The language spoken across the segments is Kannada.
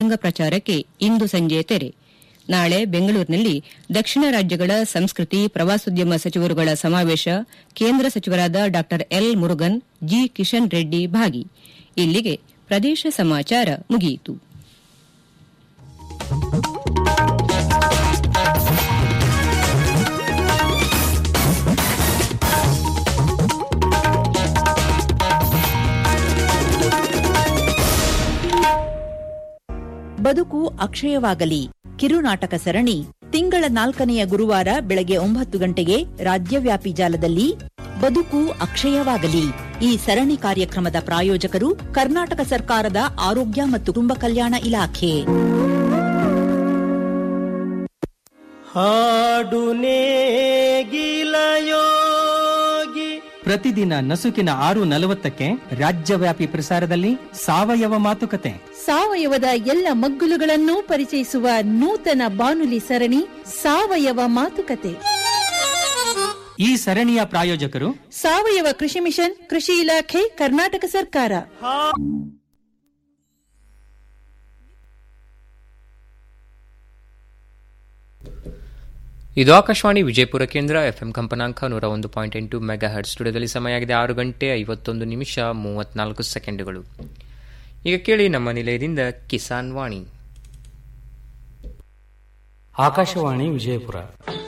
ಬಹಿರಂಗ ಪ್ರಚಾರಕ್ಕೆ ಇಂದು ಸಂಜೆ ತೆರೆ ನಾಳೆ ಬೆಂಗಳೂರಿನಲ್ಲಿ ದಕ್ಷಿಣ ರಾಜ್ಯಗಳ ಸಂಸ್ಕೃತಿ ಪ್ರವಾಸೋದ್ಯಮ ಸಚಿವರುಗಳ ಸಮಾವೇಶ ಕೇಂದ್ರ ಸಚಿವರಾದ ಡಾ ಎಲ್ ಮುರುಗನ್ ಜಿ ಕಿಶನ್ ರೆಡ್ಡಿ ಭಾಗಿ ಇಲ್ಲಿಗೆ ಪ್ರದೇಶ ಸಮಾಚಾರ ಮುಗಿಯಿತು ಬದುಕು ಅಕ್ಷಯವಾಗಲಿ ಕಿರುನಾಟಕ ಸರಣಿ ತಿಂಗಳ ನಾಲ್ಕನೆಯ ಗುರುವಾರ ಬೆಳಗ್ಗೆ ಒಂಬತ್ತು ಗಂಟೆಗೆ ರಾಜ್ಯವ್ಯಾಪಿ ಜಾಲದಲ್ಲಿ ಬದುಕು ಅಕ್ಷಯವಾಗಲಿ ಈ ಸರಣಿ ಕಾರ್ಯಕ್ರಮದ ಪ್ರಾಯೋಜಕರು ಕರ್ನಾಟಕ ಸರ್ಕಾರದ ಆರೋಗ್ಯ ಮತ್ತು ಕುಟುಂಬ ಕಲ್ಯಾಣ ಇಲಾಖೆ ಹಾಡು ನೇಗಿಲಯೋಗಿ ಪ್ರತಿದಿನ ನಸುಕಿನ ಆರು ನಲವತ್ತಕ್ಕೆ ರಾಜ್ಯವ್ಯಾಪಿ ಪ್ರಸಾರದಲ್ಲಿ ಸಾವಯವ ಮಾತುಕತೆ ಸಾವಯವದ ಎಲ್ಲ ಮಗ್ಗುಲುಗಳನ್ನು ಪರಿಚಯಿಸುವ ನೂತನ ಬಾನುಲಿ ಸರಣಿ ಸಾವಯವ ಮಾತುಕತೆ ಈ ಸರಣಿಯ ಪ್ರಾಯೋಜಕರು ಸಾವಯವ ಕೃಷಿ ಮಿಷನ್ ಕೃಷಿ ಇಲಾಖೆ ಕರ್ನಾಟಕ ಸರ್ಕಾರ ಇದು ಆಕಾಶವಾಣಿ ವಿಜಯಪುರ ಕೇಂದ್ರ ಎಫ್ಎಂ ಕಂಪನಾಂಕ ನೂರ ಒಂದು ಪಾಯಿಂಟ್ ಎಂಟು ಮೆಗಾ ಹರ್ಟ್ ಸ್ಟುಡಿಯೋದಲ್ಲಿ ಸಮಯ ಆಗಿದೆ ಆರು ಗಂಟೆ ಐವತ್ತೊಂದು ನಿಮಿಷ ಮೂವತ್ನಾಲ್ಕು ಸೆಕೆಂಡುಗಳು ಈಗ ಕೇಳಿ ನಮ್ಮ ನಿಲಯದಿಂದ ಕಿಸಾನ್ ವಾಣಿ ಆಕಾಶವಾಣಿ ವಿಜಯಪುರ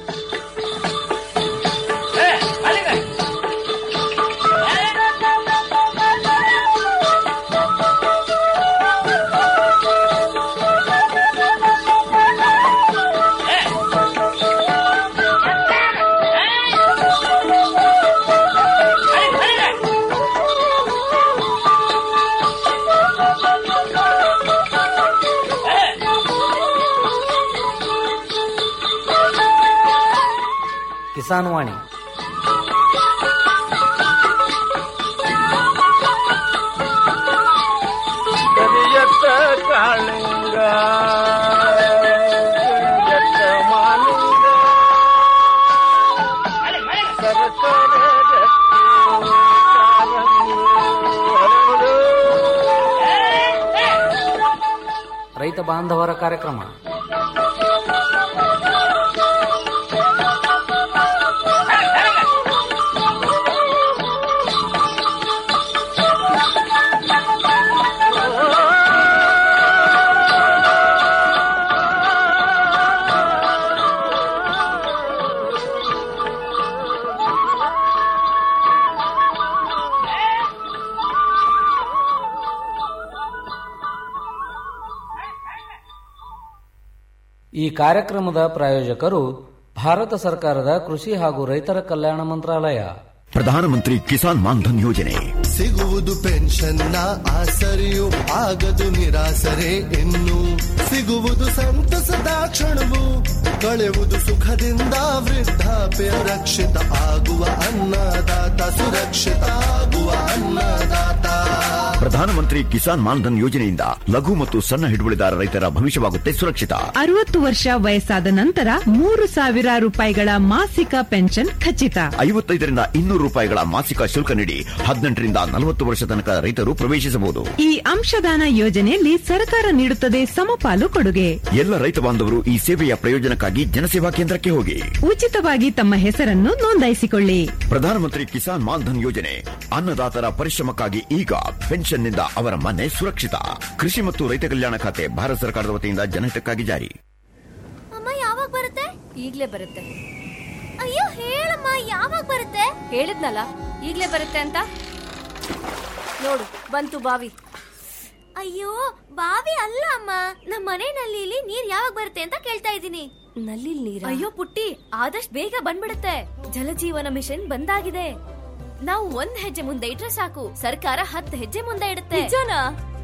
ಕಿಸಾನ್ ವಾಣಿ ಕರಿಯತ್ತ ಕಾಳಿಂಗ ಕರಿಯತ್ತ ಮಾಲಿಂಗ ಸರಸರ ರತ್ತಿ ಕಾಲಂಗಿ ಹರಳು. ರೈತ ಬಾಂಧವರ ಕಾರ್ಯಕ್ರಮ ಈ ಕಾರ್ಯಕ್ರಮದ ಪ್ರಾಯೋಜಕರು ಭಾರತ ಸರ್ಕಾರದ ಕೃಷಿ ಹಾಗೂ ರೈತರ ಕಲ್ಯಾಣ ಮಂತ್ರಾಲಯ ಪ್ರಧಾನಮಂತ್ರಿ ಕಿಸಾನ್ ಮಾನ್ಧನ್ ಯೋಜನೆ ಸಿಗುವುದು ಪೆನ್ಷನ್ನ ಆಸರೆಯು ಆಗದು ನಿರಾಸರೆ ಇನ್ನು ಸಿಗುವುದು ಸಂತಸದ ಕ್ಷಣವು ಕಳೆವುದು ಸುಖದಿಂದ ವೃದ್ಧಾಪ್ಯ ರಕ್ಷಿತ ಆಗುವ ಅನ್ನದಾತ ಸುರಕ್ಷಿತ ಆಗುವ ಅನ್ನದಾತ ಪ್ರಧಾನಮಂತ್ರಿ ಕಿಸಾನ್ ಮಾನ್ಧನ್ ಯೋಜನೆಯಿಂದ ಲಘು ಮತ್ತು ಸಣ್ಣ ಹಿಡುವಳಿದಾರ ರೈತರ ಭವಿಷ್ಯವಾಗುತ್ತೆ ಸುರಕ್ಷಿತ ಅರವತ್ತು ವರ್ಷ ವಯಸ್ಸಾದ ನಂತರ ಮೂರು ಸಾವಿರ ರೂಪಾಯಿಗಳ ಮಾಸಿಕ ಪೆನ್ಷನ್ ಖಚಿತ ಐವತ್ತೈದರಿಂದ ಇನ್ನೂರು ರೂಪಾಯಿಗಳ ಮಾಸಿಕ ಶುಲ್ಕ ನೀಡಿ ಹದಿನೆಂಟರಿಂದ ನಲವತ್ತು ವರ್ಷ ತನಕ ರೈತರು ಪ್ರವೇಶಿಸಬಹುದು ಈ ಅಂಶದಾನ ಯೋಜನೆಯಲ್ಲಿ ಸರ್ಕಾರ ನೀಡುತ್ತದೆ ಸಮಪಾಲು ಕೊಡುಗೆ ಎಲ್ಲ ರೈತ ಬಾಂಧವರು ಈ ಸೇವೆಯ ಪ್ರಯೋಜನಕ್ಕಾಗಿ ಜನಸೇವಾ ಕೇಂದ್ರಕ್ಕೆ ಹೋಗಿ ಉಚಿತವಾಗಿ ತಮ್ಮ ಹೆಸರನ್ನು ನೋಂದಾಯಿಸಿಕೊಳ್ಳಿ ಪ್ರಧಾನಮಂತ್ರಿ ಕಿಸಾನ್ ಮಾನ್ಧನ್ ಯೋಜನೆ ಅನ್ನದಾತರ ಪರಿಶ್ರಮಕ್ಕಾಗಿ ಈಗ ಪೆನ್ಷನ್ನಿಂದ ಅವರ ಮನೆ ಸುರಕ್ಷಿತ ಕೃಷಿ ಮತ್ತು ರೈತ ಕಲ್ಯಾಣ ಖಾತೆ ಭಾರತ ಸರ್ಕಾರದ ವತಿಯಿಂದ ಜನಹಿತಕ್ಕಾಗಿ ಜಾರಿ ಅಮ್ಮ ಯಾವಾಗ ಬರುತ್ತೆ ಈಗ್ಲೇ ಬರುತ್ತೆ ಅಯ್ಯೋ ಹೇಳಮ್ಮ ಯಾವಾಗ ಬರುತ್ತೆ ಹೇಳಿದ್ನಲ್ಲ ಈಗ್ಲೇ ಬರುತ್ತೆ ಅಂತ ನೋಡು ಬಂತು ಬಾವಿ ಅಯ್ಯೋ ಬಾವಿ ಅಲ್ಲ ಅಮ್ಮ ನಮ್ಮ ಮನೆ ನಲ್ಲಿಲಿ ನೀರ್ ಯಾವಾಗ ಬರುತ್ತೆ ಅಂತ ಕೇಳ್ತಾ ಇದ್ದೀನಿ ನಲ್ಲಿ ನೀರ ಅಯ್ಯೋ ಪುಟ್ಟಿ ಆದಷ್ಟು ಬೇಗ ಬಂದ್ಬಿಡುತ್ತೆ ಜಲಜೀವನ ಮಿಷನ್ ಬಂದಾಗಿದೆ ನಾವು ಒಂದ್ ಹೆಜ್ಜೆ ಮುಂದೆ ಇಟ್ರೆ ಸಾಕು ಸರ್ಕಾರ ಹತ್ತು ಹೆಜ್ಜೆ ಮುಂದೆ ಇಡುತ್ತೆ ನಿಜನಾ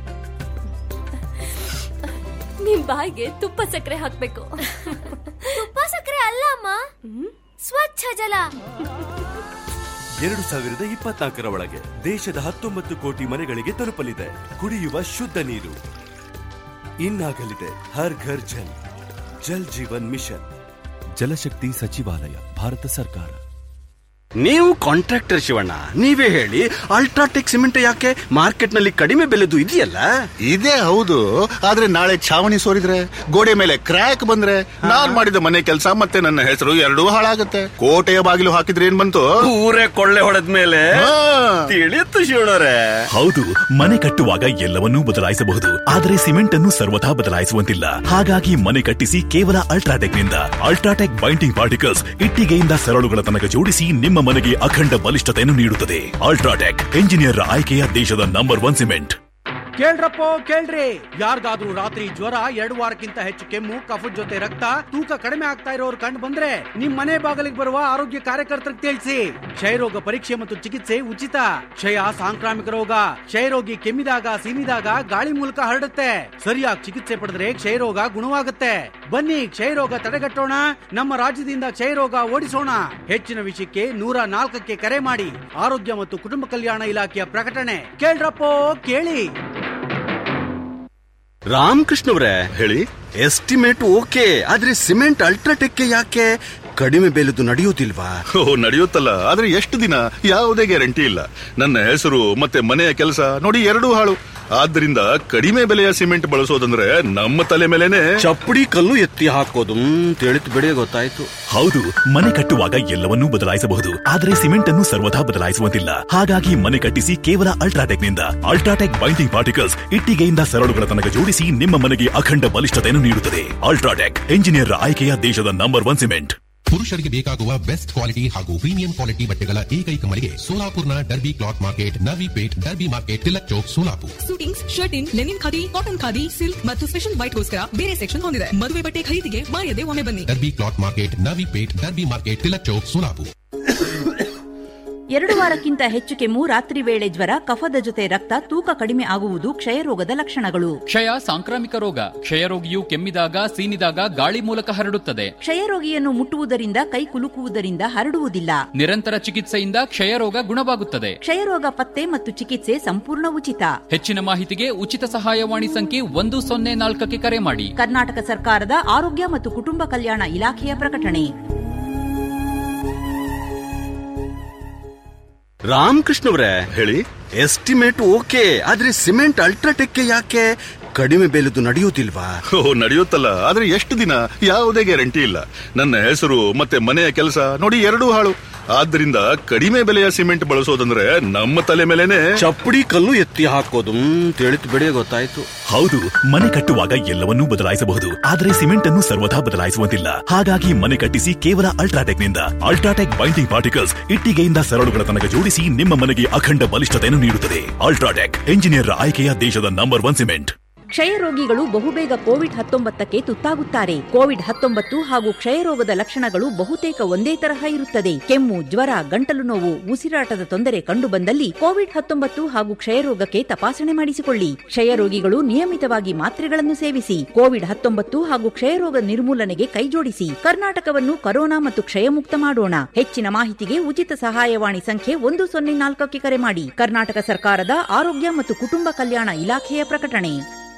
ನಿಮ್ ಬಾಯಿಗೆ ತುಪ್ಪ ಸಕ್ಕರೆ ಹಾಕ್ಬೇಕು ತುಪ್ಪ ಸಕ್ಕರೆ ಅಲ್ಲ ಅಮ್ಮ ಸ್ವಚ್ಛ ಜಲ ಎರಡು ಸಾವಿರದ ಇಪ್ಪತ್ನಾಲ್ಕರ ಒಳಗೆ ದೇಶದ ಹತ್ತೊಂಬತ್ತು ಕೋಟಿ ಮನೆಗಳಿಗೆ ತಲುಪಲಿದೆ ಕುಡಿಯುವ ಶುದ್ಧ ನೀರು ಇನ್ನಾಗಲಿದೆ ಹರ್ ಘರ್ ಜಲ್ ಜಲ್ ಜೀವನ್ ಮಿಷನ್ ಜಲಶಕ್ತಿ ಸಚಿವಾಲಯ ಭಾರತ ಸರ್ಕಾರ ನೀವು ಕಾಂಟ್ರಾಕ್ಟರ್ ಶಿವಣ್ಣ ನೀವೇ ಹೇಳಿ ಅಲ್ಟ್ರಾಟೆಕ್ ಸಿಮೆಂಟ್ ಯಾಕೆ ಮಾರ್ಕೆಟ್ ನಲ್ಲಿ ಕಡಿಮೆ ಬೆಲೆದು ಇದೆಯಲ್ಲ ಇದೇ ಹೌದು ಆದ್ರೆ ನಾಳೆ ಛಾವಣಿ ಸೋರಿದ್ರೆ ಗೋಡೆ ಮೇಲೆ ಕ್ರ್ಯಾಕ್ ಬಂದ್ರೆ ನಾನ್ ಮಾಡಿದ ಮನೆ ಕೆಲಸ ಮತ್ತೆ ನನ್ನ ಹೆಸರು ಎರಡೂ ಹಾಳಾಗತ್ತೆ ಕೋಟೆಯ ಬಾಗಿಲು ಹಾಕಿದ್ರೆ ಏನ್ ಬಂತು ಊರೇ ಕೊಳ್ಳೆ ಹೊಡೆದ ಮೇಲೆ ತಿಳಿಯುತ್ತು ಶಿವಣ್ಣರೇ ಹೌದು ಮನೆ ಕಟ್ಟುವಾಗ ಎಲ್ಲವನ್ನೂ ಬದಲಾಯಿಸಬಹುದು ಆದರೆ ಸಿಮೆಂಟ್ ಅನ್ನು ಸರ್ವಥಾ ಬದಲಾಯಿಸುವಂತಿಲ್ಲ ಹಾಗಾಗಿ ಮನೆ ಕಟ್ಟಿಸಿ ಕೇವಲ ಅಲ್ಟ್ರಾಟೆಕ್ ನಿಂದ ಅಲ್ಟ್ರಾಟೆಕ್ ಬೈಂಡಿಂಗ್ ಪಾರ್ಟಿಕಲ್ಸ್ ಇಟ್ಟಿಗೆಯಿಂದ ಸರಳುಗಳ ತನಕ ಜೋಡಿಸಿ ನಿಮ್ಮ ಮನೆಗೆ ಅಖಂಡ ಬಲಿಷ್ಠತೆಯನ್ನು ನೀಡುತ್ತದೆ ಅಲ್ಟ್ರಾಟೆಕ್ ಎಂಜಿನಿಯರ್ ಆಯ್ಕೆಯ ದೇಶದ ನಂಬರ್ ಒನ್ ಸಿಮೆಂಟ್ ಕೇಳ್ರಪ್ಪೋ ಕೇಳ್ರಿ ಯಾರಿಗಾದ್ರೂ ರಾತ್ರಿ ಜ್ವರ ಎರಡು ವಾರಕ್ಕಿಂತ ಹೆಚ್ಚು ಕೆಮ್ಮು ಕಫದ ಜೊತೆ ರಕ್ತ ತೂಕ ಕಡಿಮೆ ಆಗ್ತಾ ಇರೋರು ಕಂಡು ಬಂದ್ರೆ ನಿಮ್ ಮನೆ ಬಾಗಿಲಿಗೆ ಬರುವ ಆರೋಗ್ಯ ಕಾರ್ಯಕರ್ತರಿಗೆ ತಿಳಿಸಿ ಕ್ಷಯರೋಗ ಪರೀಕ್ಷೆ ಮತ್ತು ಚಿಕಿತ್ಸೆ ಉಚಿತ ಕ್ಷಯ ಸಾಂಕ್ರಾಮಿಕ ರೋಗ ಕ್ಷಯರೋಗಿ ಕೆಮ್ಮಿದಾಗ ಸೀನಿದಾಗ ಗಾಳಿ ಮೂಲಕ ಹರಡುತ್ತೆ ಸರಿಯಾಗಿ ಚಿಕಿತ್ಸೆ ಪಡೆದ್ರೆ ಕ್ಷಯರೋಗ ಗುಣವಾಗುತ್ತೆ ಬನ್ನಿ ಕ್ಷಯರೋಗ ತಡೆಗಟ್ಟೋಣ ನಮ್ಮ ರಾಜ್ಯದಿಂದ ಕ್ಷಯರೋಗ ಓಡಿಸೋಣ ಹೆಚ್ಚಿನ ವಿಷಯಕ್ಕೆ ನೂರ ನಾಲ್ಕಕ್ಕೆ ಕರೆ ಮಾಡಿ ಆರೋಗ್ಯ ಮತ್ತು ಕುಟುಂಬ ಕಲ್ಯಾಣ ಇಲಾಖೆಯ ಪ್ರಕಟಣೆ ಕೇಳ್ರಪ್ಪೋ ಕೇಳಿ ರಾಮಕೃಷ್ಣವ್ರೆ ಹೇಳಿ ಎಸ್ಟಿಮೇಟ್ ಓಕೆ ಆದ್ರೆ ಸಿಮೆಂಟ್ ಅಲ್ಟ್ರಾಟೆಕ್ ಯಾಕೆ ಕಡಿಮೆ ಬೆಲೆದು ನಡೆಯೋದಿಲ್ವಾ ಓ ನಡೆಯುತ್ತಲ್ಲ ಆದ್ರೆ ಎಷ್ಟು ದಿನ ಯಾವುದೇ ಗ್ಯಾರಂಟಿ ಇಲ್ಲ ನನ್ನ ಹೆಸರು ಮತ್ತೆ ಮನೆಯ ಕೆಲಸ ನೋಡಿ ಎರಡೂ ಹಾಳು ಆದ್ರಿಂದ ಕಡಿಮೆ ಬೆಲೆಯ ಸಿಮೆಂಟ್ ಬಳಸೋದಂದ್ರೆ ನಮ್ಮ ತಲೆ ಮೇಲೆನೆ ಚಪ್ಪಡಿ ಕಲ್ಲು ಎತ್ತಿ ಹಾಕೋದು ತಿಳಿತು ಬಿಡಿ ಗೊತ್ತಾಯ್ತು ಹೌದು ಮನೆ ಕಟ್ಟುವಾಗ ಎಲ್ಲವನ್ನೂ ಬದಲಾಯಿಸಬಹುದು ಆದರೆ ಸಿಮೆಂಟ್ ಅನ್ನು ಸರ್ವಥಾ ಬದಲಾಯಿಸುವಂತಿಲ್ಲ ಹಾಗಾಗಿ ಮನೆ ಕಟ್ಟಿಸಿ ಕೇವಲ ಅಲ್ಟ್ರಾಟೆಕ್ ನಿಂದ ಅಲ್ಟ್ರಾಟೆಕ್ ಬೈಂಡಿಂಗ್ ಪಾರ್ಟಿಕಲ್ಸ್ ಇಟ್ಟಿಗೆಯಿಂದ ಸರಳುಗಳ ತನಕ ಜೋಡಿಸಿ ನಿಮ್ಮ ಮನೆಗೆ ಅಖಂಡ ಬಲಿಷ್ಠತೆಯನ್ನು ನೀಡುತ್ತದೆ ಅಲ್ಟ್ರಾಟೆಕ್ ಎಂಜಿನಿಯರ್ ಆಯ್ಕೆಯ ದೇಶದ ನಂಬರ್ ಒನ್ ಸಿಮೆಂಟ್ ಪುರುಷರಿಗೆ ಬೇಕಾಗುವ ಬೆಸ್ಟ್ ಕ್ವಾಲಿಟಿ ಹಾಗೂ ಪ್ರೀಮಿಯಂ ಕ್ವಾಲಿಟಿ ಬಟ್ಟೆಗಳ ಏಕೈಕ ಮಳಿಗೆ ಸೋಲಾಪುರ್ನ Derby cloth market Navi Peth Derby market Tilak Chowk Solapur suitings shirting linen khadi cotton khadi silk ಮತ್ತು ಸ್ಪೆಷಲ್ ವೈಟ್ಗೋಸ್ಕರ ಬೇರೆ ಸೆಕ್ಷನ್ ಹೊಂದಿದೆ ಮದುವೆ ಬಟ್ಟೆ ಖರೀದಿಗೆ ಮಾಯದೆ ಒಮ್ಮೆ ಬನ್ನಿ Derby cloth market Navi Peth Derby market Tilak Chowk Solapur ಎರಡು ವಾರಕ್ಕಿಂತ ಹೆಚ್ಚು ಕೆಮ್ಮು ರಾತ್ರಿ ವೇಳೆ ಜ್ವರ ಕಫದ ಜೊತೆ ರಕ್ತ ತೂಕ ಕಡಿಮೆ ಆಗುವುದು ಕ್ಷಯರೋಗದ ಲಕ್ಷಣಗಳು ಕ್ಷಯ ಸಾಂಕ್ರಾಮಿಕ ರೋಗ ಕ್ಷಯರೋಗಿಯು ಕೆಮ್ಮಿದಾಗ ಸೀನಿದಾಗ ಗಾಳಿ ಮೂಲಕ ಹರಡುತ್ತದೆ ಕ್ಷಯರೋಗಿಯನ್ನು ಮುಟ್ಟುವುದರಿಂದ ಕೈ ಕುಲುಕುವುದರಿಂದ ಹರಡುವುದಿಲ್ಲ ನಿರಂತರ ಚಿಕಿತ್ಸೆಯಿಂದ ಕ್ಷಯರೋಗ ಗುಣವಾಗುತ್ತದೆ ಕ್ಷಯರೋಗ ಪತ್ತೆ ಮತ್ತು ಚಿಕಿತ್ಸೆ ಸಂಪೂರ್ಣ ಉಚಿತ ಹೆಚ್ಚಿನ ಮಾಹಿತಿಗೆ ಉಚಿತ ಸಹಾಯವಾಣಿ ಸಂಖ್ಯೆ ಒಂದು ಸೊನ್ನೆ ನಾಲ್ಕಕ್ಕೆ ಕರೆ ಮಾಡಿ ಕರ್ನಾಟಕ ಸರ್ಕಾರದ ಆರೋಗ್ಯ ಮತ್ತು ಕುಟುಂಬ ಕಲ್ಯಾಣ ಇಲಾಖೆಯ ಪ್ರಕಟಣೆ ರಾಮಕೃಷ್ಣವ್ರೆ ಹೇಳಿ ಎಸ್ಟಿಮೇಟ್ ಓಕೆ ಆದ್ರೆ ಸಿಮೆಂಟ್ ಅಲ್ಟ್ರಾಟೆಕ್ ಯಾಕೆ ಕಡಿಮೆ ಬೆಲೆದು ನಡೆಯೋದಿಲ್ವಾ ಓ ನಡೆಯುತ್ತಲ್ಲ ಆದ್ರೆ ಎಷ್ಟು ದಿನ ಯಾವುದೇ ಗ್ಯಾರಂಟಿ ಇಲ್ಲ ನನ್ನ ಹೆಸರು ಮತ್ತೆ ಮನೆಯ ಕೆಲಸ ನೋಡಿ ಎರಡೂ ಹಾಳು ಆದ್ರಿಂದ ಕಡಿಮೆ ಬೆಲೆಯ ಸಿಮೆಂಟ್ ಬಳಸೋದಂದ್ರೆ ನಮ್ಮ ತಲೆ ಮೇಲೆನೆ ಚಪ್ಪಡಿ ಕಲ್ಲು ಎತ್ತಿ ಹಾಕೋದು ತಿಳಿತು ಬಿಡಿ ಗೊತ್ತಾಯ್ತು ಹೌದು ಮನೆ ಕಟ್ಟುವಾಗ ಎಲ್ಲವನ್ನೂ ಬದಲಾಯಿಸಬಹುದು ಆದರೆ ಸಿಮೆಂಟ್ ಅನ್ನು ಸರ್ವಥಾ ಬದಲಾಯಿಸುವಂತಿಲ್ಲ ಹಾಗಾಗಿ ಮನೆ ಕಟ್ಟಿಸಿ ಕೇವಲ ಅಲ್ಟ್ರಾಟೆಕ್ ನಿಂದ ಅಲ್ಟ್ರಾಟೆಕ್ ಬೈಂಡಿಂಗ್ ಪಾರ್ಟಿಕಲ್ಸ್ ಇಟ್ಟಿಗೆಯಿಂದ ಸರಳುಗಳ ತನಕ ಜೋಡಿಸಿ ನಿಮ್ಮ ಮನೆಗೆ ಅಖಂಡ ಬಲಿಷ್ಠತೆಯನ್ನು ನೀಡುತ್ತದೆ ಅಲ್ಟ್ರಾಟೆಕ್ ಎಂಜಿನಿಯರ್ ಆಯ್ಕೆಯ ದೇಶದ ನಂಬರ್ ಒನ್ ಸಿಮೆಂಟ್ ಕ್ಷಯರೋಗಿಗಳು ಬಹುಬೇಗ ಕೋವಿಡ್ ಹತ್ತೊಂಬತ್ತಕ್ಕೆ ತುತ್ತಾಗುತ್ತಾರೆ ಕೋವಿಡ್ ಹತ್ತೊಂಬತ್ತು ಹಾಗೂ ಕ್ಷಯರೋಗದ ಲಕ್ಷಣಗಳು ಬಹುತೇಕ ಒಂದೇ ತರಹ ಇರುತ್ತದೆ ಕೆಮ್ಮು ಜ್ವರ ಗಂಟಲು ನೋವು ಉಸಿರಾಟದ ತೊಂದರೆ ಕಂಡುಬಂದಲ್ಲಿ ಕೋವಿಡ್ ಹತ್ತೊಂಬತ್ತು ಹಾಗೂ ಕ್ಷಯರೋಗಕ್ಕೆ ತಪಾಸಣೆ ಮಾಡಿಸಿಕೊಳ್ಳಿ ಕ್ಷಯರೋಗಿಗಳು ನಿಯಮಿತವಾಗಿ ಮಾತ್ರೆಗಳನ್ನು ಸೇವಿಸಿ ಕೋವಿಡ್ ಹತ್ತೊಂಬತ್ತು ಹಾಗೂ ಕ್ಷಯರೋಗ ನಿರ್ಮೂಲನೆಗೆ ಕೈಜೋಡಿಸಿ ಕರ್ನಾಟಕವನ್ನು ಕರೋನಾ ಮತ್ತು ಕ್ಷಯಮುಕ್ತ ಮಾಡೋಣ ಹೆಚ್ಚಿನ ಮಾಹಿತಿಗೆ ಉಚಿತ ಸಹಾಯವಾಣಿ ಸಂಖ್ಯೆ ಒಂದು ಸೊನ್ನೆ ನಾಲ್ಕಕ್ಕೆ ಕರೆ ಮಾಡಿ ಕರ್ನಾಟಕ ಸರ್ಕಾರದ ಆರೋಗ್ಯ ಮತ್ತು ಕುಟುಂಬ ಕಲ್ಯಾಣ ಇಲಾಖೆಯ ಪ್ರಕಟಣೆ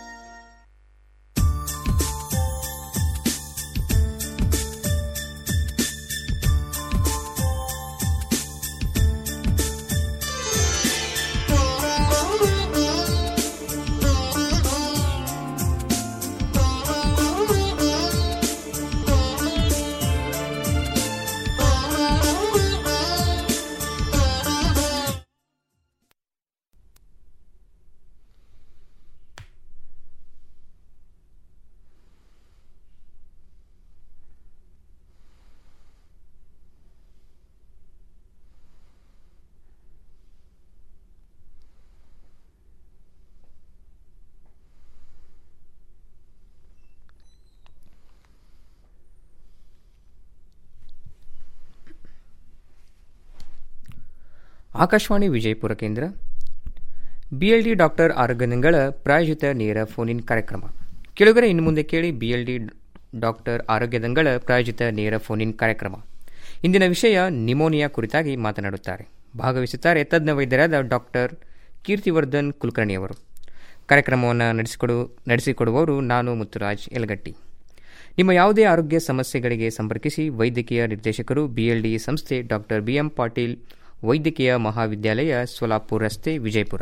ಆಕಾಶವಾಣಿ ವಿಜಯಪುರ ಕೇಂದ್ರ ಬಿಎಲ್ಡಿ ಡಾಕ್ಟರ್ ಆರೋಗ್ಯಗಳ ಪ್ರಾಯೋಜಿತ ನೇರ ಫೋನ್ ಇನ್ ಕಾರ್ಯಕ್ರಮ ಕೆಳಗರೆ ಇನ್ನು ಮುಂದೆ ಕೇಳಿ ಬಿಎಲ್ಡಿ ಡಾಕ್ಟರ್ ಆರೋಗ್ಯದಂಗಳ ಪ್ರಾಯೋಜಿತ ನೇರ ಫೋನ್ ಇನ್ ಕಾರ್ಯಕ್ರಮ ಇಂದಿನ ವಿಷಯ ನಿಮೋನಿಯಾ ಕುರಿತಾಗಿ ಮಾತನಾಡುತ್ತಾರೆ ಭಾಗವಹಿಸುತ್ತಾರೆ ತಜ್ಞ ವೈದ್ಯರಾದ ಡಾಕ್ಟರ್ ಕೀರ್ತಿವರ್ಧನ್ ಕುಲಕರ್ಣಿಯವರು ಕಾರ್ಯಕ್ರಮವನ್ನು ನಡೆಸಿಕೊಡು ನಡೆಸಿಕೊಡುವವರು ನಾನು ಮುತ್ತುರಾಜ್ ಯಲಗಟ್ಟಿ ನಿಮ್ಮ ಯಾವುದೇ ಆರೋಗ್ಯ ಸಮಸ್ಯೆಗಳಿಗೆ ಸಂಪರ್ಕಿಸಿ ವೈದ್ಯಕೀಯ ನಿರ್ದೇಶಕರು ಬಿಎಲ್ಡಿ ಸಂಸ್ಥೆ ಡಾಕ್ಟರ್ ಬಿಎಂ ಪಾಟೀಲ್ ವೈದ್ಯಕೀಯ ಮಹಾವಿದ್ಯಾಲಯ ಸೋಲಾಪುರ ರಸ್ತೆ ವಿಜಯಪುರ